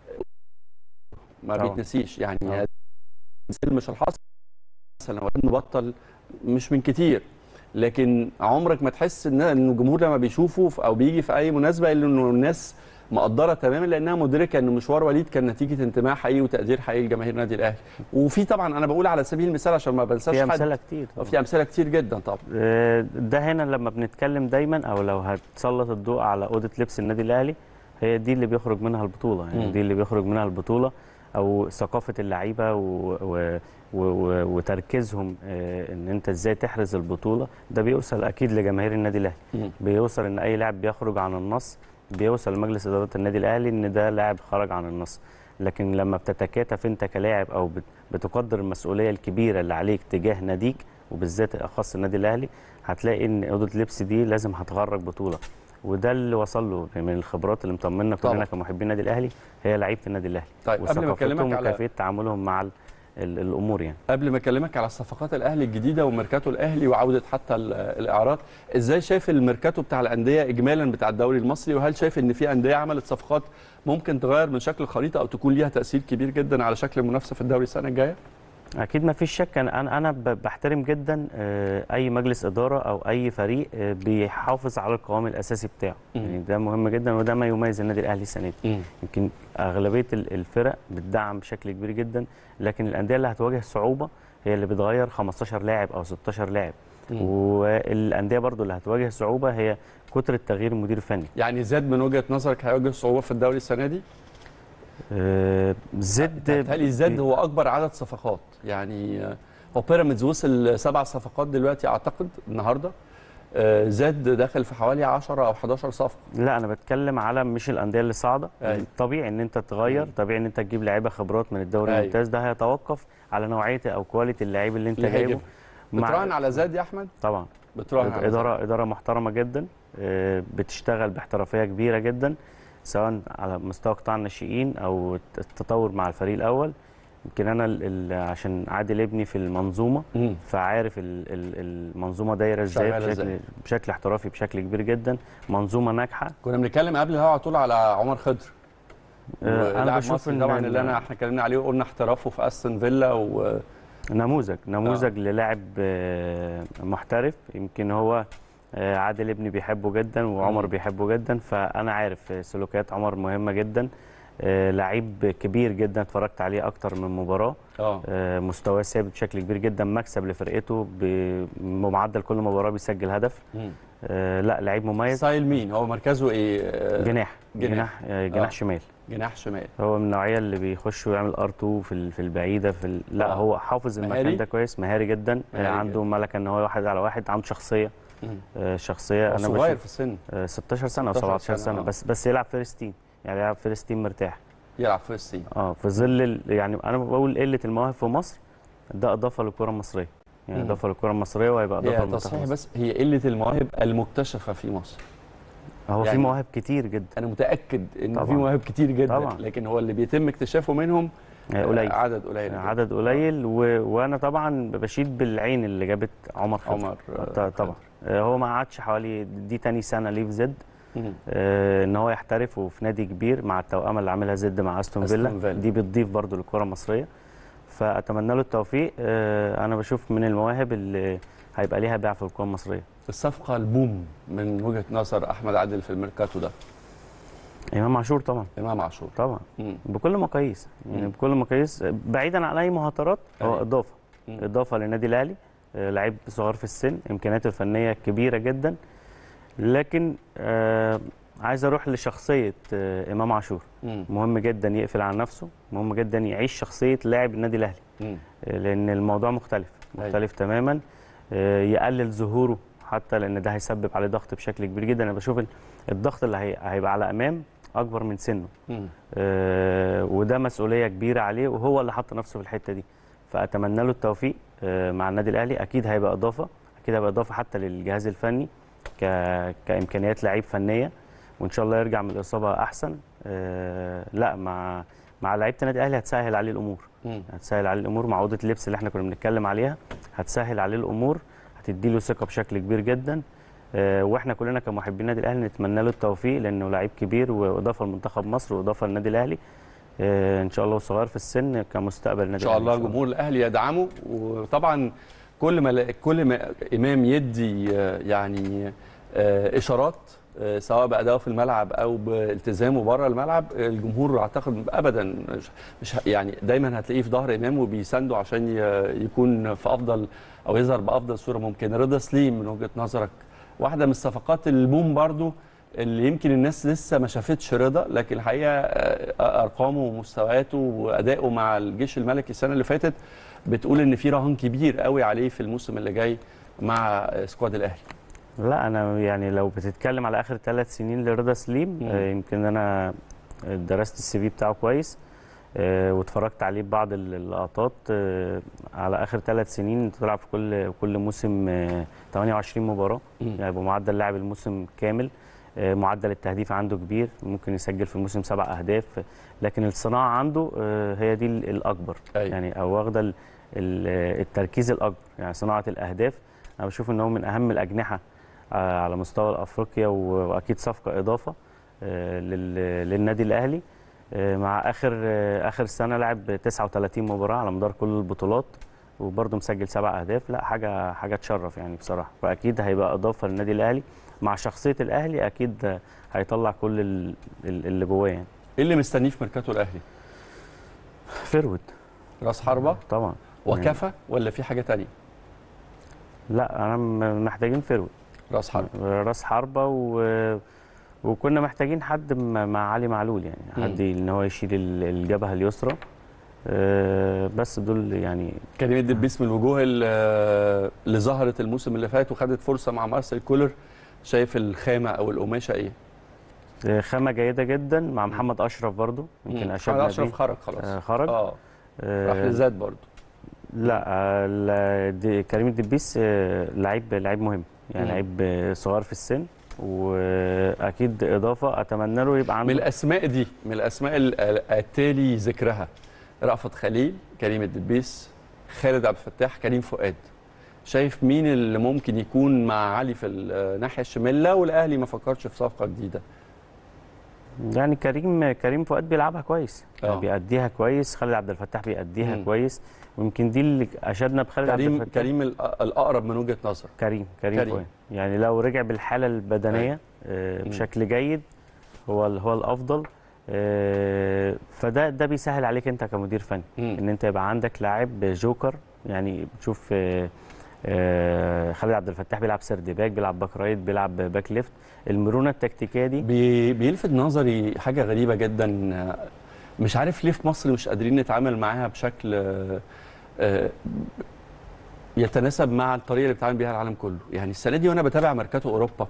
ما طبعاً. بيتنسيش يعني طبعاً. مثال مش الحاصل مثلا وقت نبطل مش من كتير لكن عمرك ما تحس ان ان الجمهور لما بيشوفه في- او بيجي في اي مناسبه الا انه الناس مقدره تماما لانها مدركه ان مشوار وليد كان نتيجه انتماء حقيقي وتقدير حقيقي لجماهير النادي الاهلي وفي طبعا انا بقول على سبيل المثال عشان ما بنساش في حد امثله كتير طبعاً. في امثله كتير جدا طبعا آه، ده هنا لما بنتكلم دايما او لو هتسلط الضوء على اوضه لبس النادي الاهلي هي دي اللي بيخرج منها البطوله يعني مم. دي اللي بيخرج منها البطوله او ثقافه اللعيبه و... و... و... و... وتركيزهم آه، ان انت ازاي تحرز البطوله ده بيوصل اكيد لجماهير النادي الاهلي مم. بيوصل ان اي لاعب بيخرج عن النص بيوصل لمجلس اداره النادي الاهلي ان ده لاعب خرج عن النص لكن لما بتتكاتف انت كلاعب او بت- بتقدر المسؤوليه الكبيره اللي عليك تجاه ناديك وبالذات اخص النادي الاهلي هتلاقي ان اوضه اللبس دي لازم هتغرق بطوله وده اللي وصل له من الخبرات اللي مطمنا طبعا. كلنا كمحبين النادي الاهلي هي لعيبه النادي الاهلي طيب قبل ما وثقافتهم اكلمك على وكيفيه تعاملهم مع ال- ال- الامور يعني قبل ما اكلمك على صفقات الاهلي الجديده وميركاتو الاهلي وعوده حتى ال- الاعارات ازاي شايف الميركاتو بتاع الانديه اجمالا بتاع الدوري المصري وهل شايف ان في انديه عملت صفقات ممكن تغير من شكل الخريطه او تكون ليها تاثير كبير جدا على شكل المنافسه في الدوري السنه الجايه اكيد ما فيش شك انا انا أنا ب- بحترم جدا آه، اي مجلس اداره او اي فريق آه، بيحافظ على القوام الاساسي بتاعه مم. يعني ده مهم جدا وده ما يميز النادي الاهلي السنه دي يمكن اغلبيه ال- الفرق بتدعم بشكل كبير جدا لكن الانديه اللي هتواجه صعوبه هي اللي بتغير 15 لاعب او 16 لاعب مم. والانديه برضو اللي هتواجه صعوبه هي كتره تغيير مدير فني يعني زاد من وجهه نظرك هيواجه صعوبه في الدوري السنه دي آه، زد بالتالي زاد هو اكبر عدد صفقات يعني آه، هو بيراميدز وصل سبع صفقات دلوقتي اعتقد النهارده آه، زاد داخل في حوالي 10 او 11 صفقه لا انا بتكلم على مش الانديه اللي صاعده أيوة. طبيعي ان انت تغير مم. طبيعي ان انت تجيب لعيبه خبرات من الدوري أيوة. الممتاز ده هيتوقف على نوعيه او كواليتي اللعيب اللي انت اللي جايبه هيجيبه. بتراهن على زاد يا احمد طبعا بتراهن على زاد. اداره اداره محترمه جدا آه، بتشتغل باحترافيه كبيره جدا سواء على مستوى قطاع الناشئين او التطور مع الفريق الاول يمكن انا ال- ال- عشان عادل ابني في المنظومه مم. فعارف ال- ال- المنظومه دايره ازاي شغالة بشكل إزاي. بشكل احترافي بشكل كبير جدا منظومه ناجحه كنا بنتكلم قبل الهوا على طول على عمر خضر آه، أنا لاعب بشوف مصري إن- طبعا اللي انا احنا اتكلمنا عليه وقلنا احترافه في استون فيلا و نموذج نموذج للاعب آه، محترف يمكن هو آه، عادل ابني بيحبه جدا وعمر مم. بيحبه جدا فانا عارف آه، سلوكيات عمر مهمه جدا آه، لعيب كبير جدا اتفرجت عليه اكتر من مباراه اه آه، مستواه ثابت بشكل كبير جدا مكسب لفرقته ب- بمعدل كل مباراه بيسجل هدف مم. آه، لا لعيب مميز ستايل مين هو مركزه ايه آه، جناح جناح. جناح آه، جناح آه. شمال جناح شمال هو من النوعيه اللي بيخش ويعمل ار 2 في ال- في البعيده في ال... لا آه. هو حافظ مهاري؟ المكان ده كويس مهاري جدا مهاري آه، عنده ملكه ان هو واحد على واحد عنده شخصيه مم. آه، شخصيه هو انا صغير بشوف في السن آه، 16 سنه او 16 17 سنة، سنه آه. بس بس يلعب فيرست تيم يعني يلعب فيرست تيم مرتاح يلعب في السين اه في ظل ال- يعني انا بقول قله المواهب في مصر ده اضافه للكره المصريه يعني مم. اضافه للكره المصريه وهيبقى اضافه هي للمنتخب تصحيح مصر. بس هي قله المواهب المكتشفه في مصر هو يعني- في مواهب كتير جدا انا متاكد ان طبعاً. في مواهب كتير جدا طبعاً. لكن هو اللي بيتم اكتشافه منهم آه، قليل عدد قليل جداً. عدد قليل و... وانا طبعا بشيد بالعين اللي جابت عمر خضر عمر آه، ط- طبعا آه، هو ما قعدش حوالي دي تاني سنه ليه في زد مم. آه، ان هو يحترف وفي نادي كبير مع التوأمه اللي عاملها زد مع استون أستون فيلا فيلا. دي بتضيف برضو للكره المصريه فاتمنى له التوفيق آه، انا بشوف من المواهب اللي هيبقى ليها باع في الكره المصريه الصفقه البوم من وجهه نظر احمد عادل في الميركاتو ده امام عاشور طبعا امام عاشور طبعا مم. بكل مقاييس يعني مم. بكل مقاييس بعيدا عن اي مهاترات هو أيوة. اضافه مم. اضافه للنادي الاهلي آه، لعيب صغير في السن امكانياته الفنيه كبيره جدا لكن آه عايز اروح لشخصيه آه امام عاشور مم. مهم جدا يقفل على نفسه مهم جدا يعيش شخصيه لاعب النادي الاهلي مم. آه، لان الموضوع مختلف أيوة. مختلف تماما آه، يقلل ظهوره حتى لان ده هيسبب عليه ضغط بشكل كبير جدا انا بشوف ال- الضغط اللي هي- هيبقى على امام اكبر من سنه مم. آه، وده مسؤوليه كبيره عليه وهو اللي حط نفسه في الحته دي فاتمنى له التوفيق آه، مع النادي الاهلي اكيد هيبقى اضافه اكيد هيبقى اضافه حتى للجهاز الفني ك... كامكانيات لعيب فنيه وان شاء الله يرجع من الاصابه احسن آه، لا مع مع لعيبه النادي الاهلي هتسهل عليه الامور مم. هتسهل عليه الامور مع عوده اللبس اللي احنا كنا بنتكلم عليها هتسهل عليه الامور هتدي له ثقه بشكل كبير جدا آه، واحنا كلنا كمحبين النادي الاهلي نتمنى له التوفيق لانه لعيب كبير واضافه لمنتخب مصر واضافه للنادي الاهلي آه، ان شاء الله صغير في السن كمستقبل ان النادي شاء الأهلي الله جمهور الاهلي يدعمه وطبعا كل ما كل ما امام يدي آه، يعني آه، اشارات آه، سواء بادائه في الملعب او بالتزامه بره الملعب الجمهور اعتقد ابدا مش- مش ه- يعني دايما هتلاقيه في ظهر امام وبيسانده عشان ي- يكون في افضل او يظهر بافضل صوره ممكنه رضا سليم من وجهه نظرك واحده من الصفقات البوم برضو اللي يمكن الناس لسه ما شافتش رضا لكن الحقيقه آه، ارقامه ومستوياته وادائه مع الجيش الملكي السنه اللي فاتت بتقول ان في رهان كبير قوي عليه في الموسم اللي جاي مع سكواد الاهلي لا انا يعني لو بتتكلم على اخر ثلاث سنين لرضا سليم مم. آه، يمكن انا درست السي في بتاعه كويس آه، واتفرجت عليه ببعض ال- اللقطات آه، على اخر ثلاث سنين طلع في كل كل موسم آه، 28 مباراه مم. يعني بمعدل لاعب الموسم كامل آه، معدل التهديف عنده كبير ممكن يسجل في الموسم سبع اهداف لكن الصناعه عنده آه، هي دي ال- الاكبر أيوة. يعني او واخده ال- ال- التركيز الاكبر يعني صناعه الاهداف انا بشوف ان هو من اهم الاجنحه آه، على مستوى افريقيا و- واكيد صفقه اضافه آه، لل- للنادي الاهلي آه، مع اخر آه، اخر سنه لعب 39 مباراه على مدار كل البطولات وبرضه مسجل سبع اهداف لا حاجه حاجه تشرف يعني بصراحه فاكيد هيبقى اضافه للنادي الاهلي مع شخصيه الاهلي اكيد آه، هيطلع كل ال- ال- اللي جواه يعني ايه اللي مستنيه في ميركاتو الاهلي فيرود راس حربه طبعا وكفى ولا في حاجه تانية لا انا م- محتاجين فيرود راس حربه راس حربه و... وكنا محتاجين حد م- مع علي معلول يعني مم. حد ان هو يشيل ال- الجبهه اليسرى آه، بس دول يعني كريم الدبيس من الوجوه اللي اللي ظهرت الموسم اللي فات وخدت فرصه مع مارسيل كولر شايف الخامه او القماشه ايه؟ آه، خامه جيده جدا مع محمد اشرف برضو يمكن مم. اشدنا اشرف بيه. خرج خلاص آه، خرج اه آه، راح لزاد برضه لا آه، ال- دي- كريم الدبيس آه، لعيب لعيب مهم يعني مم. لعيب آه، صغير في السن واكيد اضافه اتمنى له يبقى من عنده الاسماء دي من الاسماء ال- ال- التالي ذكرها رأفت خليل كريم الدبيس خالد عبد الفتاح كريم فؤاد شايف مين اللي ممكن يكون مع علي في الناحيه الشمال لو الاهلي ما فكرش في صفقه جديده يعني كريم كريم فؤاد بيلعبها كويس آه. بيأديها كويس خالد عبد الفتاح بيأديها مم. كويس ويمكن دي اللي اشدنا بخالد عبد كريم الفتاح كريم الأ- الاقرب من وجهه نظر كريم كريم, كريم. كريم. فؤاد يعني لو رجع بالحاله البدنيه آه مم. بشكل جيد هو ال- هو الافضل آه فده ده بيسهل عليك انت كمدير فني مم. ان انت يبقى عندك لاعب جوكر يعني بتشوف آه آه خالد عبد الفتاح بيلعب سرد باك بيلعب باك رايت بيلعب باك ليفت المرونه التكتيكيه دي بي بيلفت نظري حاجه غريبه جدا آه، مش عارف ليه في مصر مش قادرين نتعامل معاها بشكل آه، آه، يتناسب مع الطريقه اللي بيتعامل بيها العالم كله يعني السنه دي وانا بتابع ماركاتو اوروبا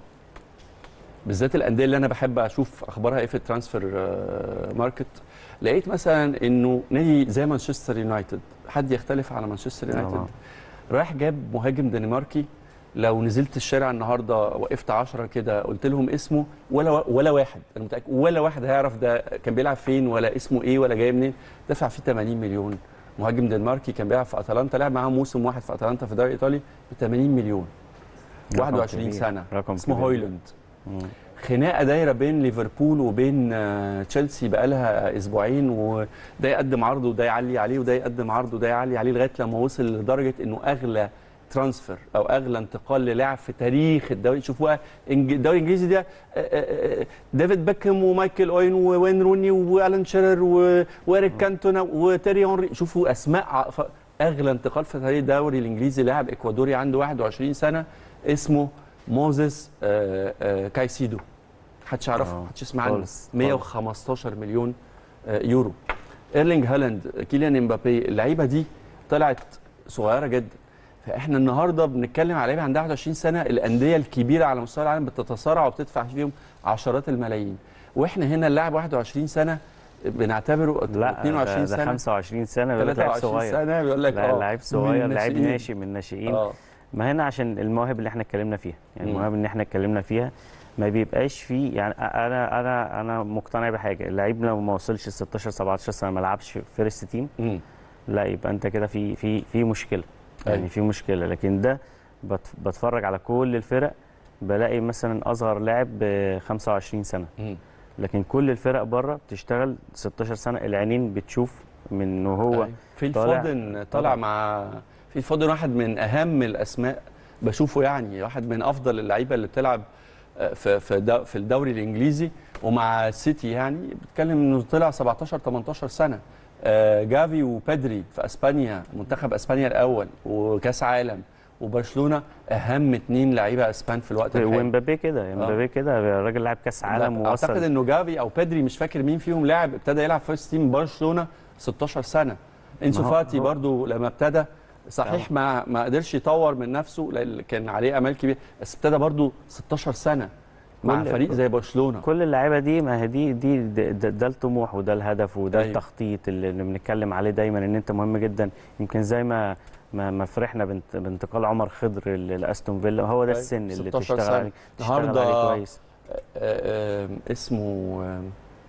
بالذات الانديه اللي انا بحب اشوف اخبارها ايه في الترانسفير آه، ماركت لقيت مثلا انه نادي زي مانشستر يونايتد حد يختلف على مانشستر يونايتد طبعاً. رايح جاب مهاجم دنماركي لو نزلت الشارع النهارده وقفت عشرة كده قلت لهم اسمه ولا ولا واحد انا متاكد ولا واحد هيعرف ده كان بيلعب فين ولا اسمه ايه ولا جاي منين دفع فيه 80 مليون مهاجم دنماركي كان بيلعب في اتلانتا لعب معاه موسم واحد في اتلانتا في الدوري الايطالي ب 80 مليون رقم 21 كبير. سنه رقم اسمه كبير. هويلاند مم. خناقه دايره بين ليفربول وبين آه، تشيلسي بقالها اسبوعين وده يقدم عرضه وده يعلي عليه وده يقدم عرضه وده يعلي عليه لغايه لما وصل لدرجه انه اغلى ترانسفير او اغلى انتقال للاعب في تاريخ الدوري شوفوا بقى إنج- الدوري الانجليزي ده آه، آه، آه، ديفيد بيكهام ومايكل اوين ووين روني والان شيرر و- وإيريك كانتونا وتيري هنري شوفوا اسماء ع- ف- اغلى انتقال في تاريخ الدوري الانجليزي لاعب اكوادوري عنده 21 سنه اسمه موزيس آه، آه، كايسيدو محدش يعرفه آه، محدش يسمع عنه خالص، 115 مليون آه، يورو ايرلينج هالاند كيليان امبابي اللعيبه دي طلعت صغيره جدا فاحنا النهارده بنتكلم على لعيبه عندها 21 سنه الانديه الكبيره على مستوى العالم بتتصارع وبتدفع فيهم عشرات الملايين واحنا هنا اللاعب 21 سنه بنعتبره لا 22 ده, ده سنه 25 سنه بيقول لك لعيب 23 صغير سنه بيقول لك لا اه لعيب صغير من لعيب الناشئين. ناشئ من الناشئين اه ما هنا عشان المواهب اللي احنا اتكلمنا فيها يعني مم. المواهب اللي احنا اتكلمنا فيها ما بيبقاش فيه يعني انا انا انا مقتنع بحاجه اللعيب لو ما وصلش 16 17 سنه ما لعبش فيرست تيم مم. لا يبقى انت كده في في في مشكله أيوة. يعني في مشكله لكن ده بت- بتفرج على كل الفرق بلاقي مثلا اصغر لاعب ب 25 سنه مم. لكن كل الفرق بره بتشتغل 16 سنه العينين بتشوف من إن هو أيوة. في طالع- الفودن طالع طبعا. مع في الفودن واحد من اهم الاسماء بشوفه يعني واحد من افضل اللعيبه اللي بتلعب آه، في في دا- في الدوري الانجليزي ومع السيتي يعني بتكلم انه طلع 17 18 سنه آه، جافي وبيدري في اسبانيا منتخب اسبانيا الاول وكاس عالم وبرشلونه اهم اتنين لعيبه اسبان في الوقت الحالي ومبابي كده مبابي كده الراجل لاعب كاس عالم لا، ووصل اعتقد انه جافي او بيدري مش فاكر مين فيهم لاعب ابتدى يلعب فيرست تيم برشلونه 16 سنه انسو ما هو- فاتي هو- برضو لما ابتدى صحيح ما ما قدرش يطور من نفسه لان كان عليه امال كبيره بس ابتدى برضو 16 سنه مع كل- فريق زي برشلونه كل اللعيبه دي ما هي دي دي ده, ده, ده الطموح وده الهدف وده أيوة. أيوة. التخطيط اللي اللي بنتكلم عليه دايما ان انت مهم جدا يمكن زي ما ما, ما فرحنا بانت- بانتقال عمر خضر ل- لاستون فيلا هو ده أيوة. السن اللي 16 تشتغل سنة. عليه تشتغل النهاردة عليه كويس آه، آه، اسمه آه،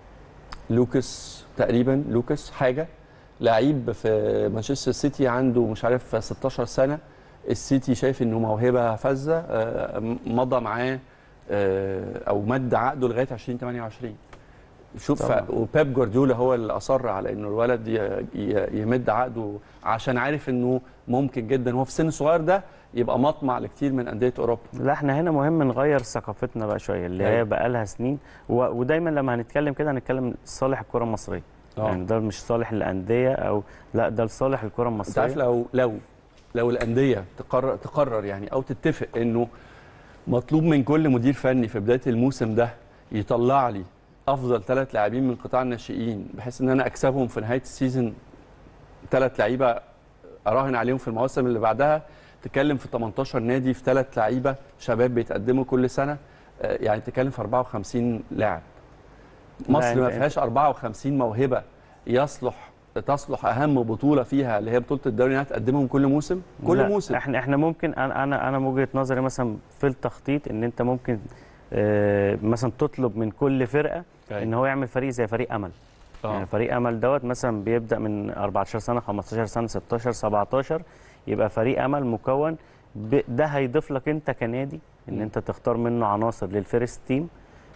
لوكاس تقريبا لوكاس حاجه لعيب في مانشستر سيتي عنده مش عارف 16 سنه السيتي شايف انه موهبه فذه آه، مضى معاه آه، او مد عقده لغايه 2028 شوف طبعاً. ف... وبيب جوارديولا هو اللي اصر على انه الولد ي... ي... يمد عقده عشان عارف انه ممكن جدا هو في السن الصغير ده يبقى مطمع لكتير من انديه اوروبا لا احنا هنا مهم نغير ثقافتنا بقى شويه اللي أيوة. هي بقى لها سنين و... ودايما لما هنتكلم كده هنتكلم صالح الكره المصريه آه. يعني ده مش صالح الانديه او لا ده لصالح الكره انت المصريه عارف لو لو لو الانديه تقرر تقرر يعني او تتفق انه مطلوب من كل مدير فني في بدايه الموسم ده يطلع لي افضل ثلاث لاعبين من قطاع الناشئين بحيث ان انا اكسبهم في نهايه السيزون ثلاث لعيبه اراهن عليهم في المواسم اللي بعدها تتكلم في 18 نادي في ثلاث لعيبه شباب بيتقدموا كل سنه آه، يعني تتكلم في 54 لاعب مصر أنت- ما أنت- فيهاش 54 موهبه يصلح تصلح اهم بطوله فيها اللي هي بطوله الدوري انها تقدمهم كل موسم كل لا، موسم احنا احنا ممكن انا انا انا من وجهه نظري مثلا في التخطيط ان انت ممكن آه، مثلا تطلب من كل فرقه ان هو يعمل فريق زي فريق امل آه. يعني فريق امل دوت مثلا بيبدا من 14 سنه 15 سنه 16 17 يبقى فريق امل مكون ب- ده هيضيف لك انت كنادي ان مم. انت تختار منه عناصر للفيرست تيم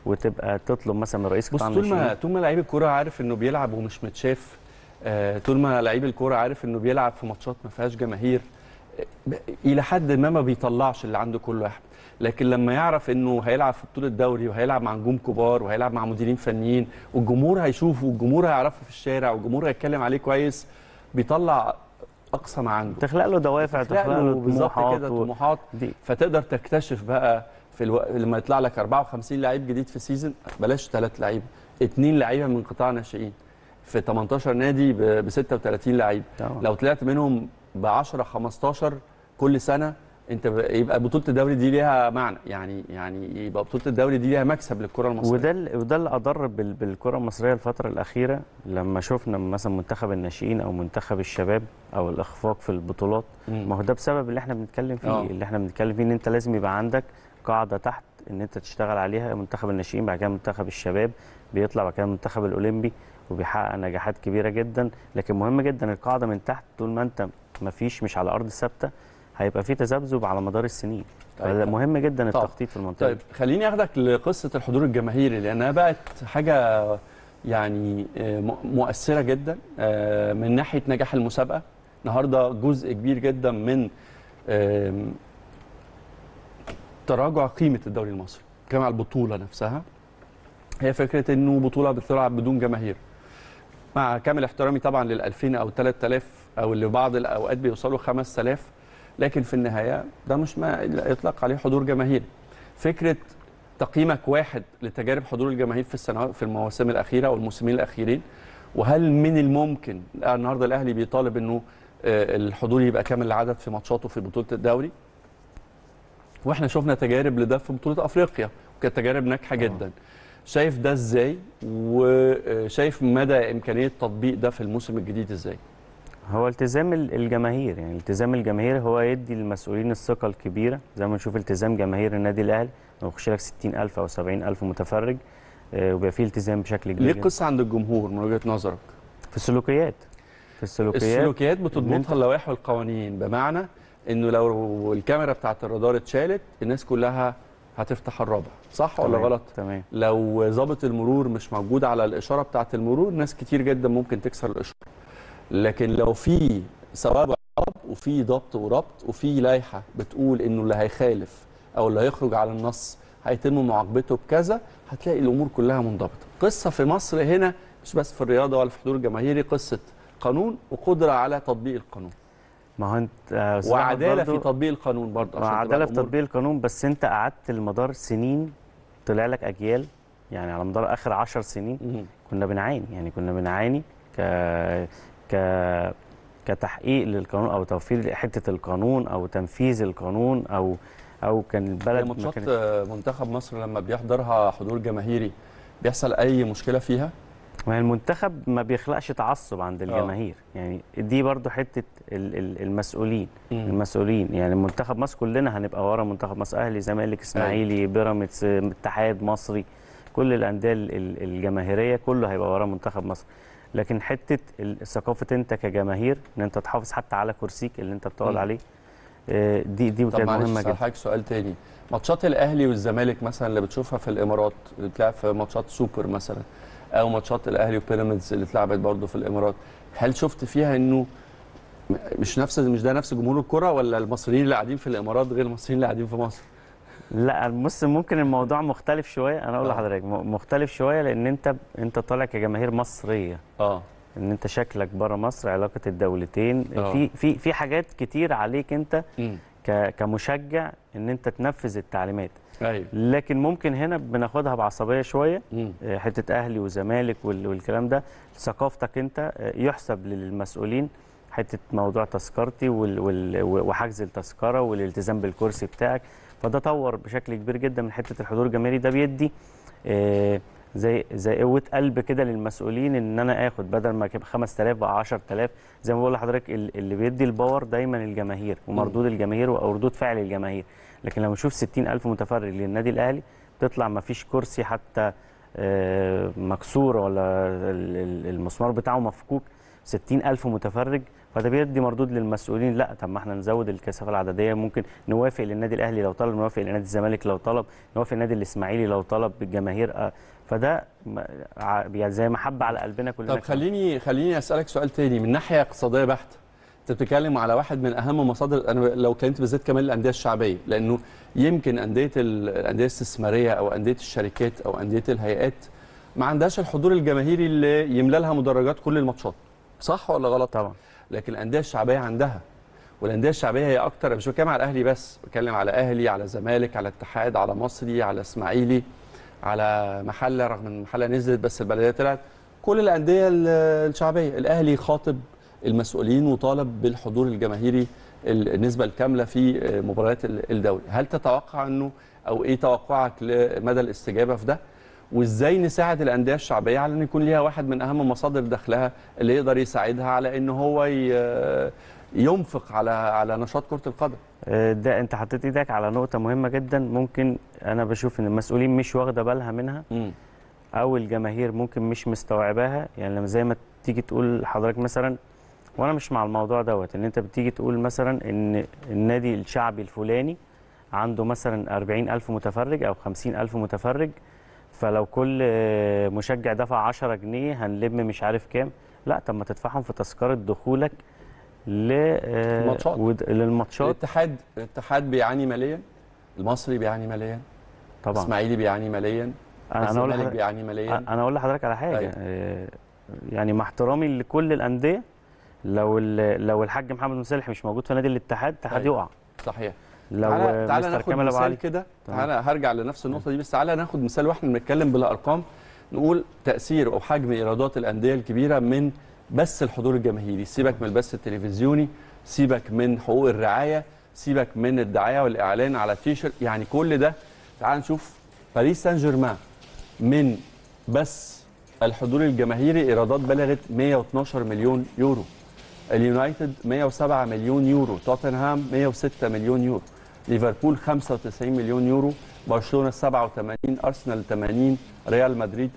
وتبقى تطلب مثلا من رئيس بص قطاع طول ما الناشئين طول ما لعيب الكوره عارف انه بيلعب ومش متشاف آه، طول ما لعيب الكوره عارف انه بيلعب في ماتشات ما فيهاش جماهير آه، ب- الى حد ما ما بيطلعش اللي عنده كله احمد لكن لما يعرف انه هيلعب في بطوله دوري وهيلعب مع نجوم كبار وهيلعب مع مديرين فنيين والجمهور هيشوفه والجمهور هيعرفه في الشارع والجمهور هيتكلم عليه كويس بيطلع اقصى ما عنده تخلق له دوافع تخلق تخلق له له بالظبط طموحات كده و- طموحات دي فتقدر تكتشف بقى في الو... لما يطلع لك 54 لعيب جديد في سيزون بلاش ثلاث لعيبه اثنين لعيبه من قطاع ناشئين في 18 نادي ب 36 لعيب طبعا. لو طلعت منهم ب 10 15 كل سنه انت ب... يبقى بطوله الدوري دي ليها معنى يعني يعني يبقى بطوله الدوري دي ليها مكسب للكره المصريه وده ال- وده اللي اضر بال- بالكره المصريه الفتره الاخيره لما شفنا مثلا منتخب الناشئين او منتخب الشباب او الاخفاق في البطولات مم. ما هو ده بسبب اللي احنا بنتكلم فيه آه. اللي احنا بنتكلم فيه ان انت لازم يبقى عندك قاعده تحت ان انت تشتغل عليها منتخب الناشئين بعد كده منتخب الشباب بيطلع بعد كده المنتخب الاولمبي وبيحقق نجاحات كبيره جدا لكن مهم جدا القاعده من تحت طول ما انت ما فيش مش على ارض ثابته هيبقى في تذبذب على مدار السنين طيب. مهم جدا طب. التخطيط في المنطقه طيب خليني اخدك لقصه الحضور الجماهيري لانها بقت حاجه يعني آه، م- مؤثره جدا آه، من ناحيه نجاح المسابقه النهارده جزء كبير جدا من آم، تراجع قيمه الدوري المصري كما على البطوله نفسها هي فكره انه بطوله بتلعب بدون جماهير مع كامل احترامي طبعا لل 2000 او 3000 او اللي بعض الاوقات بيوصلوا 5000 لكن في النهايه ده مش ما يطلق عليه حضور جماهيري فكره تقييمك واحد لتجارب حضور الجماهير في السنوات في المواسم الاخيره او الموسمين الاخيرين وهل من الممكن النهارده الاهلي بيطالب انه آه، الحضور يبقى كامل العدد في ماتشاته في بطوله الدوري واحنا شفنا تجارب لده في بطوله افريقيا وكانت تجارب ناجحه جدا شايف ده ازاي وشايف مدى امكانيه تطبيق ده في الموسم الجديد ازاي هو التزام ال- الجماهير يعني التزام الجماهير هو يدي للمسؤولين الثقة الكبيرة زي ما نشوف التزام جماهير النادي الأهلي لما يخش لك 60000 أو 70000 متفرج آه، وبيبقى فيه التزام بشكل كبير ليه جداً. قصه عند الجمهور من وجهه نظرك في السلوكيات في السلوكيات السلوكيات إن بتضبطها أنت- اللوائح والقوانين بمعنى انه لو الكاميرا بتاعت الرادار اتشالت الناس كلها هتفتح الرابع صح ولا تمام، غلط تمام لو ضابط المرور مش موجود على الاشاره بتاعت المرور ناس كتير جدا ممكن تكسر الاشاره لكن لو في ثواب وعقاب وفي ضبط وربط وفي لائحه بتقول انه اللي هيخالف او اللي هيخرج على النص هيتم معاقبته بكذا هتلاقي الامور كلها منضبطه قصه في مصر هنا مش بس في الرياضه ولا في حضور الجماهيري قصه قانون وقدره على تطبيق القانون ما هو أنت آه، أستاذ أحمد وعداله في برضو- تطبيق القانون برضه عشان وعدالة تبقى في الأمور- تطبيق القانون بس أنت قعدت المدار سنين طلع لك أجيال يعني على مدار آخر 10 سنين مم. كنا بنعاني يعني كنا بنعاني ك ك كتحقيق للقانون او توفير حته القانون او تنفيذ القانون او او كان هي البلد ما ماتشات كانت آه، منتخب مصر لما بيحضرها حضور جماهيري بيحصل اي مشكله فيها ما هي المنتخب ما بيخلقش تعصب عند الجماهير يعني دي برضو حته ال- ال- المسؤولين المسؤولين يعني منتخب مصر كلنا هنبقى ورا منتخب مصر اهلي زمالك اسماعيلي بيراميدز اتحاد مصري كل الانديه ال- ال- الجماهيريه كله هيبقى ورا منتخب مصر لكن حته ال- ثقافه انت كجماهير ان انت تحافظ حتى على كرسيك اللي انت بتقعد مم. عليه آه، دي دي طب كانت معلش مهمه اسال جدا حضرتك سؤال تاني ماتشات الاهلي والزمالك مثلا اللي بتشوفها في الامارات اللي بتلعب في ماتشات سوبر مثلا او ماتشات الاهلي وبيراميدز اللي اتلعبت برضه في الامارات هل شفت فيها انه م- مش نفس مش ده نفس جمهور الكره ولا المصريين اللي قاعدين في الامارات غير المصريين اللي قاعدين في مصر لا بص ممكن الموضوع مختلف شويه انا اقول آه. لحضرتك م- مختلف شويه لان انت انت طالع كجماهير مصريه اه ان انت شكلك بره مصر علاقه الدولتين آه. في في في حاجات كتير عليك انت امم ك- كمشجع ان انت تنفذ التعليمات ايوه لكن ممكن هنا بناخدها بعصبيه شويه امم آه، حته اهلي وزمالك وال- والكلام ده ثقافتك انت آه، يحسب للمسؤولين حته موضوع تذكرتي وال- وال- وحجز التذكره والالتزام بالكرسي بتاعك فده طور بشكل كبير جدا من حته الحضور الجماهيري ده بيدي آه، زي زي قوه قلب كده للمسؤولين ان انا اخد بدل ما كان 5000 بقى 10000 زي ما بقول لحضرتك ال- اللي بيدي الباور دايما الجماهير ومردود الجماهير او ردود فعل الجماهير لكن لما نشوف 60000 متفرج للنادي الاهلي تطلع ما فيش كرسي حتى آه، مكسور ولا ال- ال- المسمار بتاعه مفكوك 60000 متفرج فده بيدي مردود للمسؤولين لا طب ما احنا نزود الكثافه العدديه ممكن نوافق للنادي الاهلي لو طلب نوافق لنادي الزمالك لو طلب نوافق النادي الاسماعيلي لو طلب بالجماهير آه، فده م- ع- يعني زي محبه على قلبنا كلنا طب خليني خليني اسالك سؤال تاني من ناحيه اقتصاديه بحته انت بتتكلم على واحد من اهم مصادر انا لو كنت بالذات كمان الانديه الشعبيه لانه يمكن انديه ال- الانديه الاستثماريه او انديه الشركات او انديه الهيئات ما عندهاش الحضور الجماهيري اللي يملى لها مدرجات كل الماتشات صح ولا غلط طبعا لكن الانديه الشعبيه عندها والانديه الشعبيه هي اكتر مش بتكلم على الاهلي بس بتكلم على اهلي على زمالك على اتحاد على مصري على اسماعيلي على محله رغم ان محله نزلت بس البلديه طلعت كل الانديه ال- الشعبيه الاهلي خاطب المسؤولين وطالب بالحضور الجماهيري ال- النسبه الكامله في مباريات ال- الدوري هل تتوقع انه او ايه توقعك لمدى الاستجابه في ده وازاي نساعد الانديه الشعبيه على ان يكون ليها واحد من اهم مصادر دخلها اللي يقدر يساعدها على ان هو ي- ينفق على على نشاط كره القدم آه، ده انت حطيت ايدك على نقطه مهمه جدا ممكن انا بشوف ان المسؤولين مش واخده بالها منها او الجماهير ممكن مش مستوعباها يعني لما زي ما تيجي تقول حضرتك مثلا وانا مش مع الموضوع دوت ان انت بتيجي تقول مثلا ان النادي الشعبي الفلاني عنده مثلا 40 ألف متفرج أو 50 ألف متفرج فلو كل آه، مشجع دفع 10 جنيه هنلم مش عارف كام لا طب ما تدفعهم في تذكرة دخولك ل آه، الماتشات. ود- للماتشات الاتحاد الاتحاد بيعاني ماليا المصري بيعاني ماليا طبعا الاسماعيلي بيعاني ماليا انا انا اقول الزمالك لحضرتك بيعاني ماليا انا اقول لحضرتك على حاجه أيوة. آه، يعني مع احترامي لكل الانديه لو ال- لو الحاج محمد مسلح مش موجود في نادي الاتحاد الاتحاد أيوة. يقع صحيح لو تعالى تعالى مستر ناخد كامل ابو مثال علي كده تمام. تعالى هرجع لنفس النقطه دي بس تعالى ناخد مثال واحنا بنتكلم بالارقام نقول تاثير او حجم ايرادات الانديه الكبيره من بس الحضور الجماهيري سيبك من البث التلفزيوني سيبك من حقوق الرعايه سيبك من الدعايه والاعلان على التيشيرت يعني كل ده تعال نشوف باريس سان جيرمان من بس الحضور الجماهيري ايرادات بلغت 112 مليون يورو اليونايتد 107 مليون يورو توتنهام 106 مليون يورو ليفربول 95 مليون يورو برشلونه 87 ارسنال 80 ريال مدريد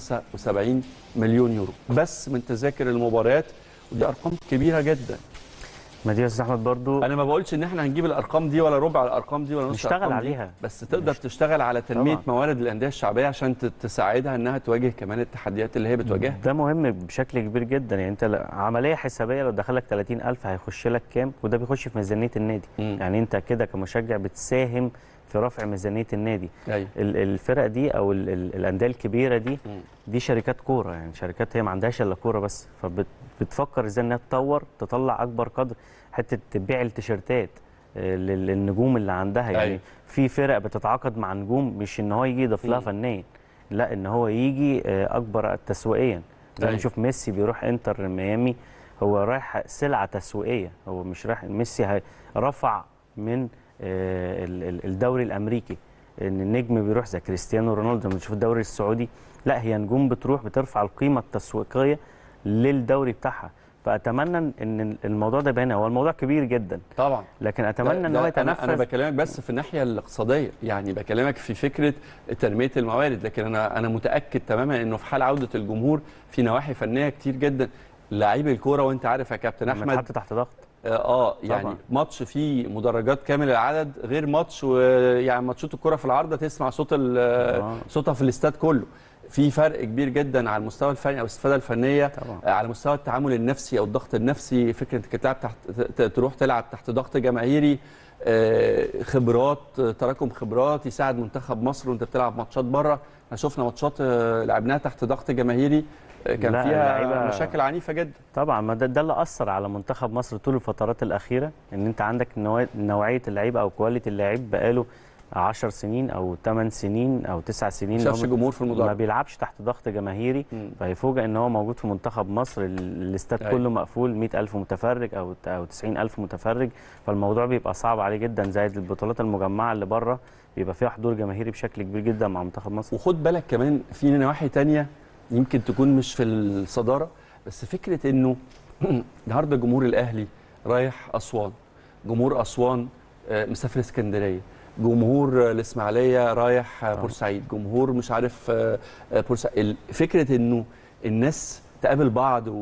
75 مليون يورو بس من تذاكر المباريات ودي ارقام كبيره جدا ما دي يا استاذ احمد برضو انا ما بقولش ان احنا هنجيب الارقام دي ولا ربع الارقام دي ولا نص نشتغل الارقام دي عليها. بس تقدر تشتغل على تنميه طبعاً. موارد الانديه الشعبيه عشان ت- تساعدها انها تواجه كمان التحديات اللي هي بتواجهها ده مهم بشكل كبير جدا يعني انت ل- عمليه حسابيه لو دخلك 30000 هيخش لك كام وده بيخش في ميزانيه النادي مم. يعني انت كده كمشجع بتساهم في رفع ميزانيه النادي ايوه ال- الفرق دي او ال- ال- الانديه الكبيره دي مم. دي شركات كوره يعني شركات هي ما عندهاش الا كوره بس فبتفكر ازاي انها تطور تطلع اكبر قدر حته تبيع التيشيرتات آه، لل- للنجوم اللي عندها يعني أيوة. في فرق بتتعاقد مع نجوم مش ان هو يجي يضيف لها مم. فنيا لا ان هو يجي آه، اكبر تسويقيا زي ما أيوة. نشوف ميسي بيروح انتر ميامي هو رايح سلعه تسويقيه هو مش رايح ميسي هي- رفع من آه، ال- ال- الدوري الامريكي ان النجم بيروح زي كريستيانو رونالدو لما تشوف الدوري السعودي لا هي نجوم بتروح بترفع القيمه التسويقيه للدوري بتاعها فاتمنى ان الموضوع ده يبان هو الموضوع كبير جدا طبعا لكن اتمنى ده- ان ده هو انا انا يتنفذ بكلمك بس في الناحيه الاقتصاديه يعني بكلمك في فكره تنميه الموارد لكن انا انا متاكد تماما انه في حال عوده الجمهور في نواحي فنيه كتير جدا لعيب الكوره وانت عارف يا كابتن لما احمد تحط تحت ضغط اه آه، يعني طبعاً. ماتش فيه مدرجات كامل العدد غير ماتش ويعني ماتشات الكره في العارضه تسمع صوت ال- آه. صوتها في الاستاد كله في فرق كبير جدا على المستوى الفني او الاستفاده الفنيه طبعاً. آه، على مستوى التعامل النفسي او الضغط النفسي فكره انك تلعب تحت ت- تروح تلعب تحت ضغط جماهيري آه، خبرات آه، تراكم خبرات يساعد منتخب مصر وانت بتلعب ماتشات بره احنا شفنا ماتشات آه، لعبناها تحت ضغط جماهيري آه، كان لا، فيها اللعيبة- مشاكل عنيفه جدا طبعا ما ده, ده اللي اثر على منتخب مصر طول الفترات الاخيره ان انت عندك نوع- نوعيه اللعيبه او كواليتي اللعيب بقاله 10 سنين او 8 سنين او 9 سنين ما إن هو شافش جمهور في ما المدرج بيلعبش تحت ضغط جماهيري مم. فيفوجئ ان هو موجود في منتخب مصر ال- الاستاد أيوة. كله مقفول 100000 متفرج او او 90000 متفرج فالموضوع بيبقى صعب عليه جدا زي البطولات المجمعه اللي بره بيبقى فيها حضور جماهيري بشكل كبير جدا مع منتخب مصر وخد بالك كمان في نواحي تانية يمكن تكون مش في الصدارة بس فكرة انه النهارده جمهور الاهلي رايح اسوان جمهور اسوان آه، مسافر اسكندرية جمهور آه، الاسماعيلية رايح آه، بورسعيد جمهور مش عارف آه، آه، بورسعيد ال- فكرة انه الناس تقابل بعض و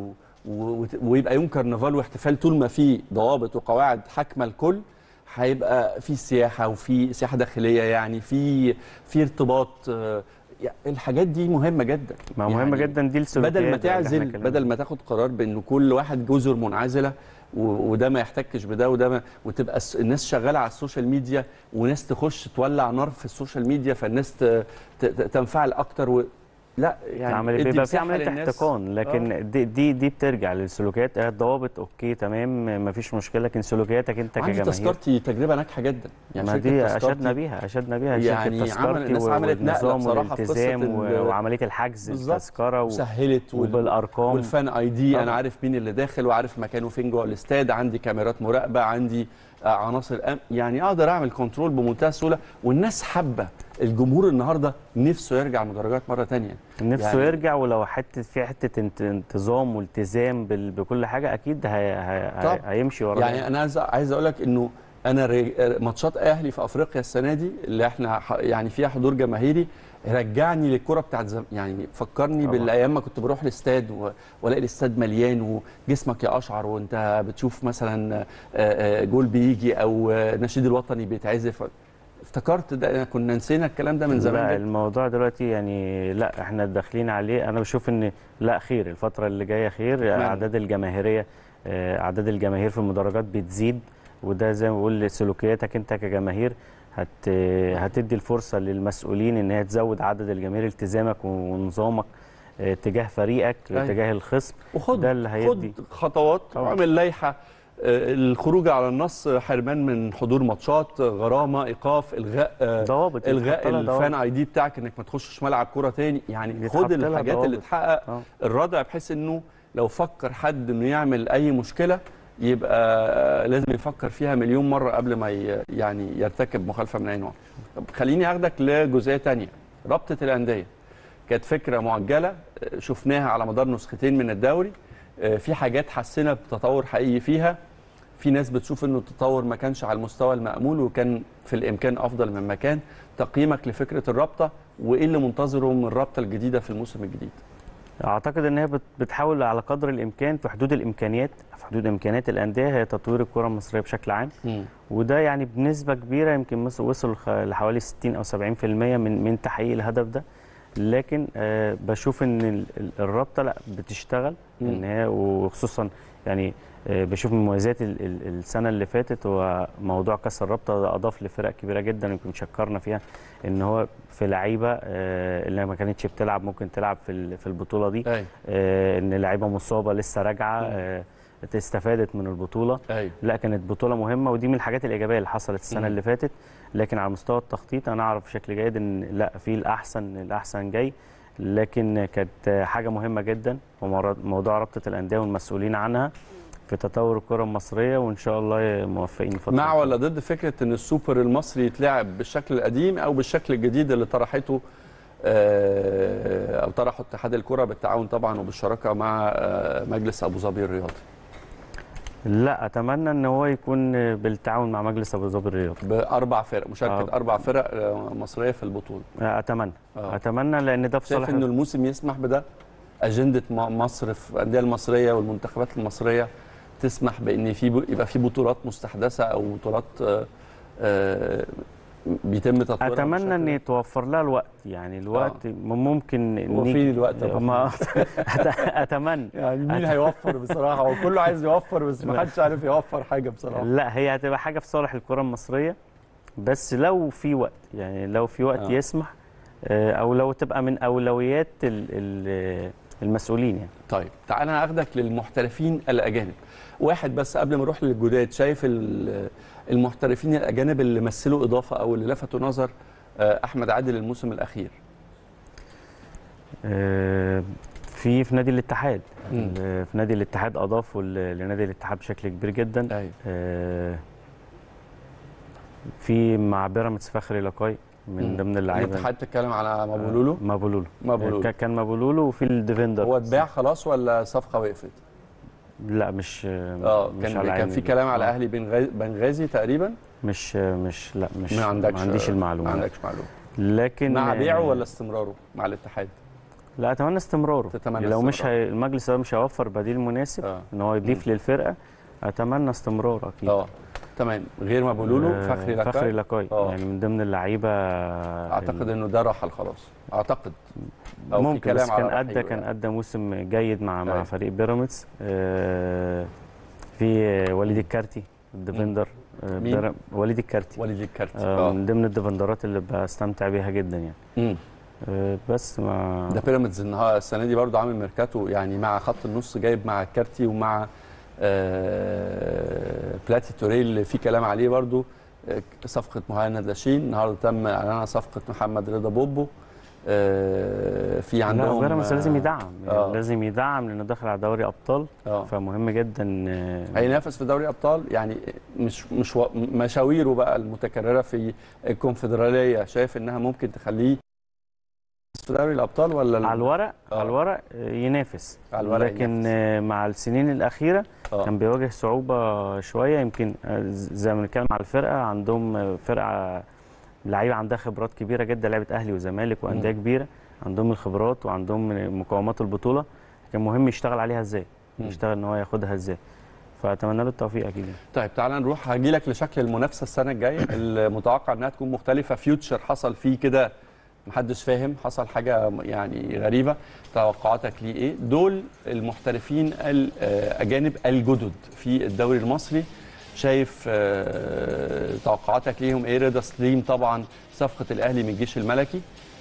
و- وت- ويبقى يوم كرنفال واحتفال طول ما في ضوابط وقواعد حاكمه الكل هيبقى في سياحه وفي سياحه داخليه يعني في في ارتباط آه، يعني الحاجات دي مهمه جدا ما مهمه يعني جدا دي السلوكيات بدل ما اللي إحنا تعزل اتكلمنا بدل ما تاخد قرار بان كل واحد جزر منعزله و- وده ما يحتكش بده وده ما وتبقى الس- الناس شغاله على السوشيال ميديا وناس تخش تولع نار في السوشيال ميديا فالناس ت- ت- ت- تنفعل اكتر و... لا يعني عمل ادي بيبقى في مساحة عمليه للناس. احتقان لكن دي دي دي بترجع للسلوكيات آه، الضوابط اوكي تمام ما فيش مشكله لكن سلوكياتك انت عندي كجماهير تذكرتي تجربه ناجحه جدا ما شركة دي تذكرتي اشدنا بيها اشدنا بيها يعني شركه عمل- تذكرتي الناس عملت نقلة والنظام بصراحة في قصة والالتزام ال- و- وعمليه الحجز بالظبط. التذكره و- سهلت وال- وبالارقام والفان اي دي طبعا. انا عارف مين اللي داخل وعارف مكانه فين جوه الاستاد عندي كاميرات مراقبه عندي آه، عناصر أم يعني اقدر اعمل كنترول بمنتهى السهوله والناس حابه الجمهور النهارده نفسه يرجع المدرجات مره تانية نفسه يعني- يرجع ولو حته في حته انت- انتظام والتزام بال- بكل حاجه اكيد هي هي طبعا. هي هيمشي ورا يعني انا عايز عايز اقول لك انه انا ري- ماتشات اهلي في افريقيا السنه دي اللي احنا ح- يعني فيها حضور جماهيري رجعني للكره بتاعت زم... يعني فكرني طبعا. بالايام ما كنت بروح الاستاد و... والاقي الاستاد مليان وجسمك يقشعر وانت بتشوف مثلا آه، آه، جول بيجي او آه، نشيد الوطني بيتعزف افتكرت ده كنا نسينا الكلام ده من زمان لا جدا الموضوع دلوقتي يعني لا احنا داخلين عليه انا بشوف ان لا خير الفتره اللي جايه خير أتمنى. اعداد الجماهيريه آه، اعداد الجماهير في المدرجات بتزيد وده زي ما بقول سلوكياتك انت كجماهير هت هتدي الفرصه للمسؤولين ان هي تزود عدد الجماهير التزامك ونظامك آه، تجاه فريقك أيوة. تجاه الخصم وخد ده اللي هيدي خد خطوات طبعا. واعمل لائحه آه، الخروج على النص حرمان من حضور ماتشات غرامه ايقاف الغاء آه، ضوابط الغاء يتحط لها الفان ضوابط. اي دي بتاعك انك ما تخشش ملعب كوره تاني يعني يتحط خد لها الحاجات اللي ضوابط. تحقق آه. الردع بحيث انه لو فكر حد انه يعمل اي مشكله يبقى آه، لازم يفكر فيها مليون مره قبل ما ي- يعني يرتكب مخالفه من اي نوع طب خليني اخدك لجزئيه تانية رابطه الانديه كانت فكره معجله آه، شفناها على مدار نسختين من الدوري آه، في حاجات حسينا بتطور حقيقي فيها في ناس بتشوف انه التطور ما كانش على المستوى المأمول وكان في الامكان افضل من مكان تقييمك لفكره الرابطه وايه اللي منتظره من الرابطه الجديده في الموسم الجديد اعتقد ان هي بت- بتحاول على قدر الامكان في حدود الامكانيات في حدود امكانيات الانديه هي تطوير الكره المصريه بشكل عام وده يعني بنسبه كبيره يمكن مصر وصل خ- لحوالي 60 او 70% من من تحقيق الهدف ده لكن آه بشوف ان ال- ال- الرابطه لا بتشتغل مم. ان هي وخصوصا يعني آه بشوف من مميزات ال- ال- السنه اللي فاتت هو موضوع كاس الرابطه ده اضاف لفرق كبيره جدا يمكن شكرنا فيها ان هو في لعيبه آه اللي ما كانتش بتلعب ممكن تلعب في ال- في البطوله دي ايوه آه ان لعيبه مصابه لسه راجعه مم. آه استفادت من البطوله ايوه لا كانت بطوله مهمه ودي من الحاجات الايجابيه اللي حصلت السنه مم. اللي فاتت لكن على مستوى التخطيط انا اعرف بشكل جيد ان لا في الاحسن الاحسن جاي لكن كانت حاجه مهمه جدا وموضوع رابطه الانديه والمسؤولين عنها في تطور الكره المصريه وان شاء الله موفقين الفتره مع الجاية. ولا ضد فكره ان السوبر المصري يتلعب بالشكل القديم او بالشكل الجديد اللي طرحته آه، او طرحه اتحاد الكره بالتعاون طبعا وبالشراكه مع آه، مجلس ابو ظبي الرياضي لا اتمنى ان هو يكون بالتعاون مع مجلس ابو ظبي الرياضي باربع فرق مشاركه آه. اربع فرق آه، مصريه في البطوله اتمنى آه. اتمنى لان ده في شايف صالح انه الموسم يسمح بده اجنده م- مصر في الانديه المصريه والمنتخبات المصريه تسمح بان في ب- يبقى في بطولات مستحدثه او بطولات آه، آه، بيتم تطويرها اتمنى بالشكل ان ده؟ يتوفر لها الوقت يعني الوقت ممكن هو نيجي- فين الوقت يا أبو ما اتمنى يعني مين هيوفر بصراحه هو كله عايز يوفر بس ما حدش عارف يوفر حاجه بصراحه لا هي هتبقى حاجه في صالح الكره المصريه بس لو في وقت يعني لو في وقت آه. يسمح آه، او لو تبقى من اولويات ال- ال- المسؤولين يعني طيب تعالى انا اخدك للمحترفين الاجانب واحد بس قبل ما نروح للجداد شايف ال- المحترفين الاجانب اللي مثلوا اضافه او اللي لفتوا نظر آه، احمد عادل الموسم الاخير آه، في في نادي الاتحاد مم. ال- في نادي الاتحاد اضافوا ل- لنادي الاتحاد بشكل كبير جدا ايوه آه، في مع بيراميدز فخري لقاي من ضمن اللعيبه الاتحاد بتتكلم على مابولولو مابولولو مابولولو. آه، كان مابولولو وفي الديفندر هو اتباع خلاص ولا صفقه وقفت؟ لا مش اه مش كان على كان عيني في دي. كلام على آه. اهلي بنغازي, بنغازي تقريبا مش مش لا مش ما عندكش ما عنديش المعلومه ما لا. عندكش معلومه لكن مع بيعه آه، ولا استمراره مع الاتحاد؟ لا اتمنى استمراره تتمنى لو مش استمراره. هي... المجلس ده مش هيوفر بديل مناسب آه. ان هو يضيف للفرقه اتمنى استمراره اكيد اه تمام غير ما بيقولوا له آه، فخري لكاي فخري لكاي آه. يعني من ضمن اللعيبه اعتقد انه ده رحل خلاص اعتقد أو في ممكن كلام بس على كان رحيله ادى كان يعني. ادى موسم جيد مع أيوة. مع فريق بيراميدز آه، في وليد الكارتي الديفندر آه، مين؟ بيرا- وليد الكارتي وليد الكارت آه، اه من ضمن الديفندرات اللي بستمتع بيها جدا يعني مم. آه، بس ما ده بيراميدز النهارده السنه دي برضو عامل ميركاتو يعني مع خط النص جايب مع الكارتي ومع آه بلاتي توري اللي في كلام عليه برضو آه، صفقه مهند لاشين النهارده تم اعلان صفقه محمد رضا بوبو آه في لا عندهم بيراميدز لازم يدعم يعني آه. لازم يدعم لانه داخل على دوري ابطال اه فمهم جدا آه، هينافس في دوري ابطال يعني مش مش و- مشاويره بقى المتكرره في الكونفدراليه شايف انها ممكن تخليه في دوري الابطال ولا على الورق آه. على الورق آه، ينافس على الورق لكن ينافس. آه، مع السنين الاخيره آه. كان بيواجه صعوبه شويه يمكن آه، زي ما بنتكلم على الفرقه عندهم آه، فرقه لعيبه عندها خبرات كبيره جدا لعيبه اهلي وزمالك وانديه كبيره عندهم الخبرات وعندهم مقومات البطوله كان مهم يشتغل عليها ازاي مم. يشتغل ان هو ياخدها ازاي فاتمنى له التوفيق اكيد طيب تعالى نروح هاجي لك لشكل المنافسه السنه الجايه المتوقع انها تكون مختلفه فيوتشر حصل فيه كده محدش فاهم حصل حاجه يعني غريبه توقعاتك ليه ايه دول المحترفين الاجانب الجدد في الدوري المصري شايف آه، توقعاتك ليهم ايه رضا سليم طبعا صفقه الاهلي من الجيش الملكي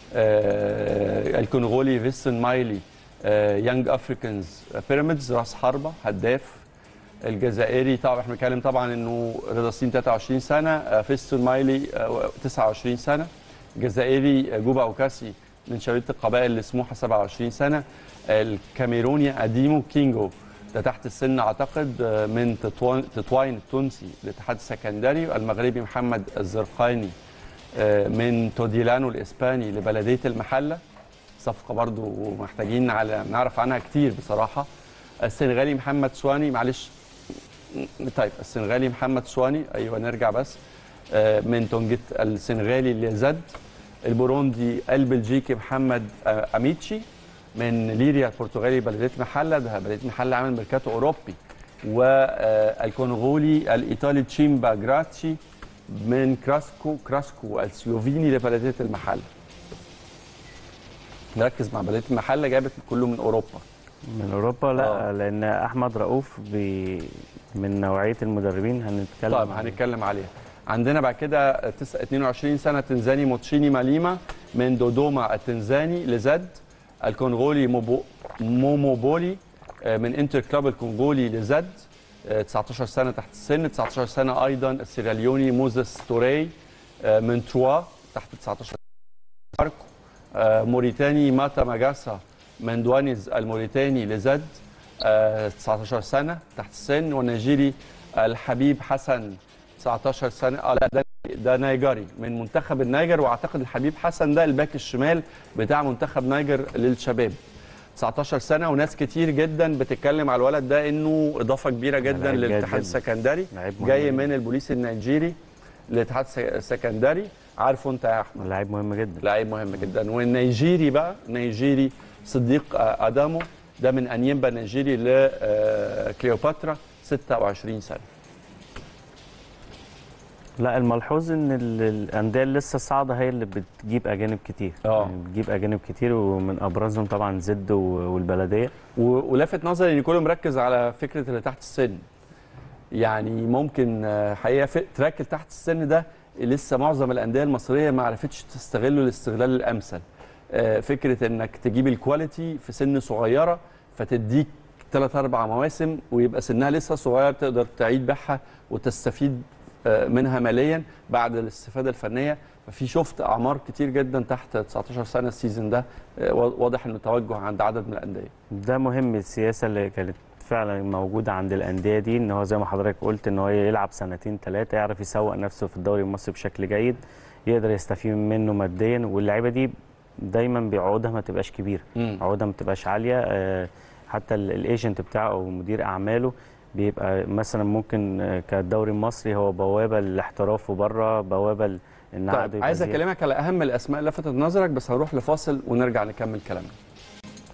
آه، الكونغولي فيستن مايلي آه، يانج افريكانز بيراميدز راس حربه هداف الجزائري طبعا احنا بنتكلم طبعا انه رضا سليم 23 سنه آه، فيستون مايلي آه، 29 سنه الجزائري آه، جوبا اوكاسي من شريط القبائل اللي سموحه 27 سنه الكاميروني اديمو كينجو ده تحت السن اعتقد آه، من تطوان تطواين التونسي الاتحاد السكندري المغربي محمد الزرقاني آه، من توديلانو الاسباني لبلديه المحله صفقه برضو محتاجين على نعرف عنها كتير بصراحه السنغالي محمد سواني معلش طيب السنغالي محمد سواني ايوه نرجع بس آه، من تونجت السنغالي لزد البوروندي البلجيكي محمد آه، اميتشي من ليريا البرتغالي بلديه محله ده بلديه محله عامل ميركاتو اوروبي والكونغولي الايطالي تشيمبا جراتشي من كراسكو كراسكو السلوفيني لبلديه المحله نركز مع بلديه المحله جابت كله من اوروبا من اوروبا لا آه. لان احمد رؤوف بي من نوعيه المدربين هنتكلم طيب عنه. هنتكلم عليها عندنا بعد كده تس- 22 سنه تنزاني موتشيني ماليما من دودوما التنزاني لزد الكونغولي موبو موموبولي آه، من انتر كلاب الكونغولي لزد آه، 19 سنه تحت السن 19 سنه ايضا السيراليوني موزيس توري آه، من تروا تحت 19 ماركو آه، موريتاني ماتا ماجاسا من دوانيز الموريتاني لزد آه، 19 سنه تحت السن والنيجيري الحبيب حسن 19 سنه اه لا ده ده نيجري من منتخب النيجر واعتقد الحبيب حسن ده الباك الشمال بتاع منتخب نيجر للشباب 19 سنه وناس كتير جدا بتتكلم على الولد ده انه اضافه كبيره جدا لعيب جيد للاتحاد جدا. السكندري لعيب مهم جاي جدا. من البوليس النيجيري للاتحاد الس- السكندري عارفه انت يا احمد لعيب مهم جدا لعيب مهم جدا والنيجيري بقى نيجيري صديق آه، ادامو ده من انيمبا نيجيري لكليوباترا 26 سنه لا الملحوظ ان ال- الانديه اللي لسه صاعده هي اللي بتجيب اجانب كتير آه. يعني بتجيب اجانب كتير ومن ابرزهم طبعا زد و- والبلديه و- ولافت نظري ان كله مركز على فكره اللي تحت السن يعني ممكن آه، حقيقه في تراك اللي تحت السن ده لسه معظم الانديه المصريه ما عرفتش تستغله الاستغلال الامثل آه، فكره انك تجيب الكواليتي في سن صغيره فتديك ثلاث اربع مواسم ويبقى سنها لسه صغير تقدر تعيد بيعها وتستفيد آه، منها ماليا بعد الاستفاده الفنيه ففي شفت اعمار كتير جدا تحت 19 سنه السيزون ده آه، واضح انه توجه عند عدد من الانديه ده مهم السياسه اللي كانت فعلا موجوده عند الانديه دي ان هو زي ما حضرتك قلت ان هو يلعب سنتين ثلاثه يعرف يسوق نفسه في الدوري المصري بشكل جيد يقدر يستفيد منه ماديا واللعيبه دي دايما بعقودها ما تبقاش كبيره مم. عقودها ما تبقاش عاليه آه، حتى ال- الايجنت بتاعه او مدير اعماله بيبقى مثلا ممكن آه، كالدوري المصري هو بوابه للاحتراف بره بوابه ل- ان عقده طيب يبقى عايز زيادة. اكلمك على اهم الاسماء اللي لفتت نظرك بس هنروح لفاصل ونرجع نكمل كلامنا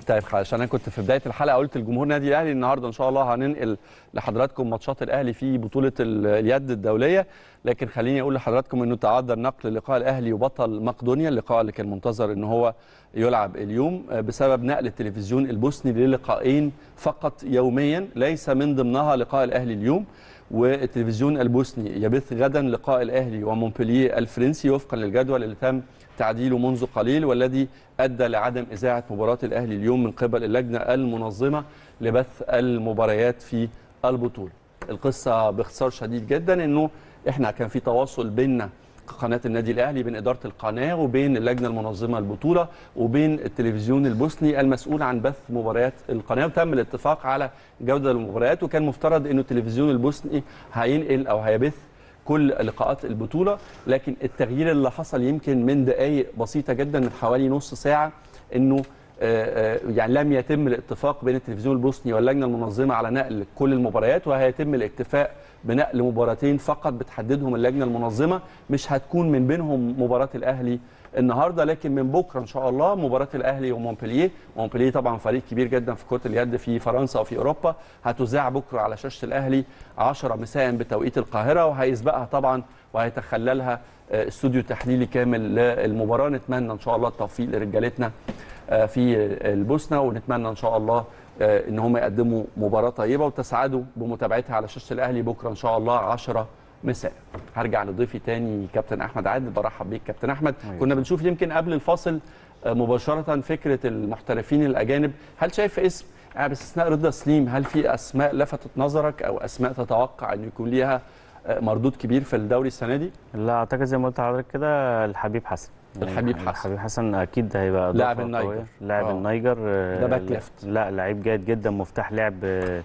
طيب عشان انا كنت في بدايه الحلقه قلت لجمهور النادي الاهلي النهارده ان شاء الله هننقل لحضراتكم ماتشات الاهلي في بطوله ال- اليد الدوليه لكن خليني اقول لحضراتكم انه تعذر نقل لقاء الاهلي وبطل مقدونيا اللقاء اللي كان منتظر ان هو يلعب اليوم آه، بسبب نقل التلفزيون البوسني للقاءين فقط يوميا ليس من ضمنها لقاء الاهلي اليوم والتلفزيون البوسني يبث غدا لقاء الاهلي ومونبلييه الفرنسي وفقا للجدول اللي تم تعديله منذ قليل والذي ادى لعدم اذاعه مباراه الاهلي اليوم من قبل اللجنه المنظمه لبث المباريات في البطوله. القصه باختصار شديد جدا انه احنا كان في تواصل بيننا قناه النادي الاهلي بين اداره القناه وبين اللجنه المنظمه البطوله وبين التلفزيون البوسني المسؤول عن بث مباريات القناه وتم الاتفاق على جوده المباريات وكان مفترض انه التلفزيون البوسني هينقل او هيبث كل لقاءات البطوله لكن التغيير اللي حصل يمكن من دقائق بسيطه جدا من حوالي نص ساعه انه آه، آه، يعني لم يتم الاتفاق بين التلفزيون البوسني واللجنه المنظمه على نقل كل المباريات وهيتم الاكتفاء بنقل مباراتين فقط بتحددهم اللجنه المنظمه مش هتكون من بينهم مباراه الاهلي النهارده لكن من بكره ان شاء الله مباراه الاهلي ومونبلييه مونبلييه طبعا فريق كبير جدا في كره اليد في فرنسا وفي اوروبا هتذاع بكره على شاشه الاهلي 10 مساء بتوقيت القاهره وهيسبقها طبعا وهيتخللها آه، استوديو تحليلي كامل للمباراه نتمنى ان شاء الله التوفيق لرجالتنا آه، في البوسنه ونتمنى ان شاء الله آه، ان هم يقدموا مباراه طيبه وتسعدوا بمتابعتها على شاشه الاهلي بكره ان شاء الله 10 مساء هرجع لضيفي تاني كابتن احمد عادل برحب بيك كابتن احمد أيوة. كنا بنشوف يمكن قبل الفاصل آه، مباشره فكره المحترفين الاجانب هل شايف اسم آه، باستثناء رضا سليم هل في اسماء لفتت نظرك او اسماء تتوقع ان يكون ليها آه، مردود كبير في الدوري السنه دي لا اعتقد زي ما قلت لحضرتك كده الحبيب حسن الحبيب حسن. الحبيب حسن اكيد هيبقى إضافة لاعب النيجر. قوية. لاعب آه. النيجر آه، ده باك لا- ليفت. لا لعيب جيد جدا مفتاح لعب آه،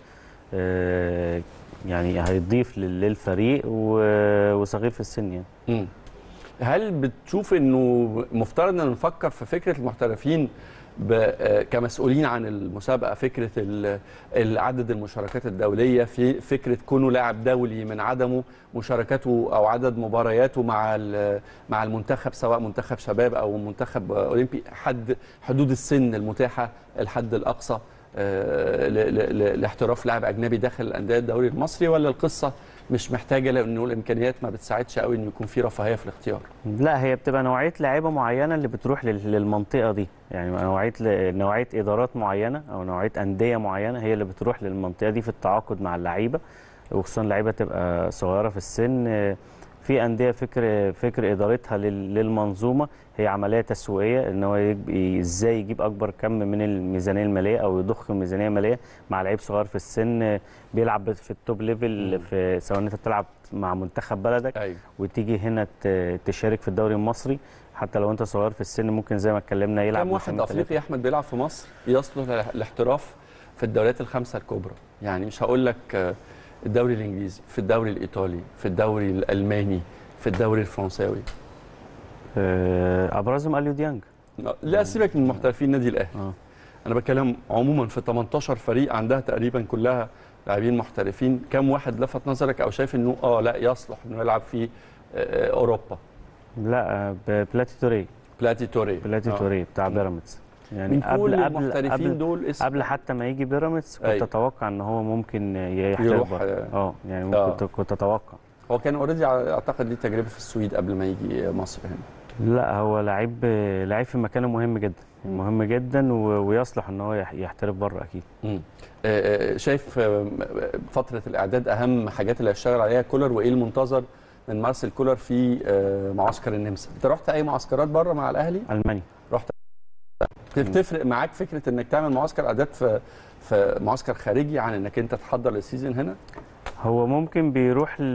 آه، يعني هيضيف لل- للفريق و- وصغير في السن يعني مم. هل بتشوف انه مفترض ان نفكر في فكره المحترفين ب- آه، كمسؤولين عن المسابقه فكره ال- ال- عدد المشاركات الدوليه في فكره كونه لاعب دولي من عدمه مشاركاته او عدد مبارياته مع ال- مع المنتخب سواء منتخب شباب او منتخب آه، اولمبي حد حدود السن المتاحه الحد الاقصى آه، ل- ل- ل- لاحتراف لاعب اجنبي داخل الانديه الدوري المصري ولا القصه مش محتاجه لانه الامكانيات ما بتساعدش قوي انه يكون في رفاهيه في الاختيار لا هي بتبقى نوعيه لعيبه معينه اللي بتروح لل- للمنطقه دي يعني نوعيه ل- نوعيه ادارات معينه او نوعيه انديه معينه هي اللي بتروح للمنطقه دي في التعاقد مع اللعيبه وخصوصا لعيبه تبقى صغيره في السن آه، في انديه فكر فكر ادارتها لل- للمنظومه هي عمليه تسويقيه ان هو يجيب- ازاي يجيب اكبر كم من الميزانيه الماليه او يضخ ميزانيه ماليه مع لعيب صغير في السن آه، بيلعب في التوب ليفل في سواء انت بتلعب مع منتخب بلدك ايوه وتيجي هنا ت- تشارك في الدوري المصري حتى لو انت صغير في السن ممكن زي ما اتكلمنا يلعب كم واحد موسمين افريقي ثلاثة. يا احمد بيلعب في مصر يصلح للاحتراف في الدوريات الخمسه الكبرى يعني مش هقول لك آه، الدوري الانجليزي في الدوري الايطالي في الدوري الالماني في الدوري الفرنساوي آه، ابرزهم اليو ديانج لا سيبك من محترفين النادي الاهلي اه انا بتكلم عموما في 18 فريق عندها تقريبا كلها لاعبين محترفين كم واحد لفت نظرك او شايف انه اه لا يصلح انه يلعب في آه، اوروبا لا آه، ب- بلاتي توري بلاتي توري بلاتي آه. توري بتاع بيراميدز يعني من كل المحترفين دول اسم قبل حتى ما يجي بيراميدز كنت أيوة. اتوقع ان هو ممكن يحترف يروح، بره. آه. اه يعني ممكن آه. كنت كنت اتوقع هو كان اوريدي اعتقد ليه تجربه في السويد قبل ما يجي مصر هنا لا هو لعيب لعيب في مكانه مهم جدا مهم جدا و- ويصلح ان هو يح- يحترف بره اكيد مم. آه، آه، شايف آه، فترة الإعداد أهم حاجات اللي هيشتغل عليها كولر وإيه المنتظر من مارسيل كولر في آه، معسكر النمسا أنت رحت أي معسكرات بره مع الأهلي؟ المانيا تفرق معاك فكرة إنك تعمل معسكر إعداد في في معسكر خارجي عن إنك أنت تحضر للسيزون هنا؟ هو ممكن بيروح ل...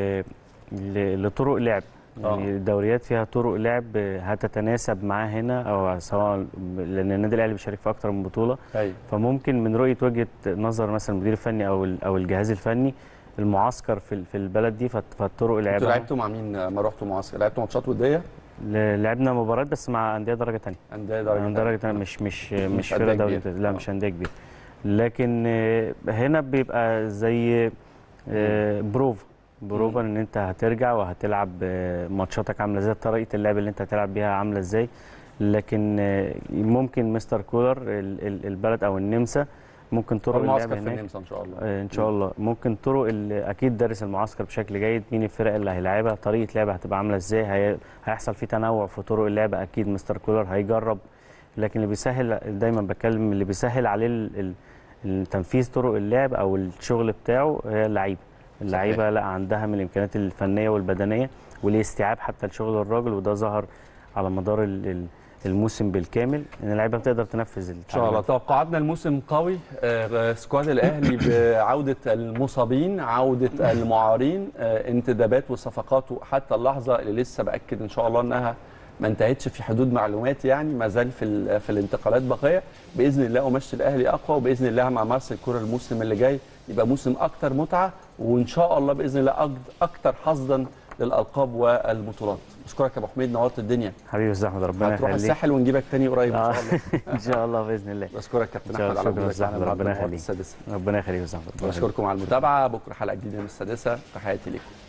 ل... لطرق لعب يعني آه. الدوريات فيها طرق لعب هتتناسب معاه هنا او سواء لان النادي الاهلي بيشارك في اكتر من بطوله أيوه فممكن من رؤيه وجهه نظر مثلا المدير الفني او ال- او الجهاز الفني المعسكر في ال- في البلد دي فت- فالطرق أنتوا لعبها لعبتوا مع مين لما رحتوا معسكر؟ لعبتوا ماتشات ودية؟ ل- لعبنا مباريات بس مع انديه درجه ثانيه أندية درجة درجه ثانيه مش مش مش أندية فرقه دوري كبيرة. لا آه. مش انديه كبيره لكن آه، هنا بيبقى زي آه، بروفا بروفا ان انت هترجع وهتلعب آه، ماتشاتك عامله ازاي طريقه اللعب اللي انت هتلعب بيها عامله ازاي لكن آه، ممكن مستر كولر ال- ال- البلد او النمسا ممكن طرق اللعب المعسكر في هناك النمسا ان شاء الله آه، ان شاء الله ممكن طرق اللي اكيد دارس المعسكر بشكل جيد مين الفرق اللي هيلعبها طريقه لعبها هتبقى عامله ازاي هي... هيحصل في تنوع في طرق اللعب اكيد مستر كولر هيجرب لكن اللي بيسهل دايما بتكلم اللي بيسهل عليه ال... ال... التنفيذ طرق اللعب او الشغل بتاعه هي اللعيبه اللعيبه لا عندها من الامكانيات الفنيه والبدنيه والاستيعاب حتى لشغل الراجل وده ظهر على مدار ال- ال- الموسم بالكامل ان اللعيبه بتقدر تنفذ ان شاء الله توقعاتنا الموسم قوي آه، سكواد الاهلي بعوده المصابين عوده المعارين آه، انتدابات وصفقات حتى اللحظه اللي لسه باكد ان شاء الله انها ما انتهتش في حدود معلومات يعني ما زال في ال- في الانتقالات بقيه باذن الله امشي الاهلي اقوى وباذن الله مع مارسيل كولر الموسم اللي جاي يبقى موسم اكتر متعه وان شاء الله باذن الله أك- اكتر حظا للالقاب والبطولات اشكرك يا ابو حميد نورت الدنيا حبيبي استاذ احمد ربنا هتروح يخليك الساحل ونجيبك تاني قريب ان آه، شاء الله ان شاء الله باذن الله بشكرك كابتن شكراً احمد على وجودك أستاذ معنا أحمد، النهارده ربنا النهارده يخليك. السادسه ربنا يخليك يا استاذ احمد ربنا يخليك. بشكركم على المتابعه بكره حلقه جديده من السادسه تحياتي لكم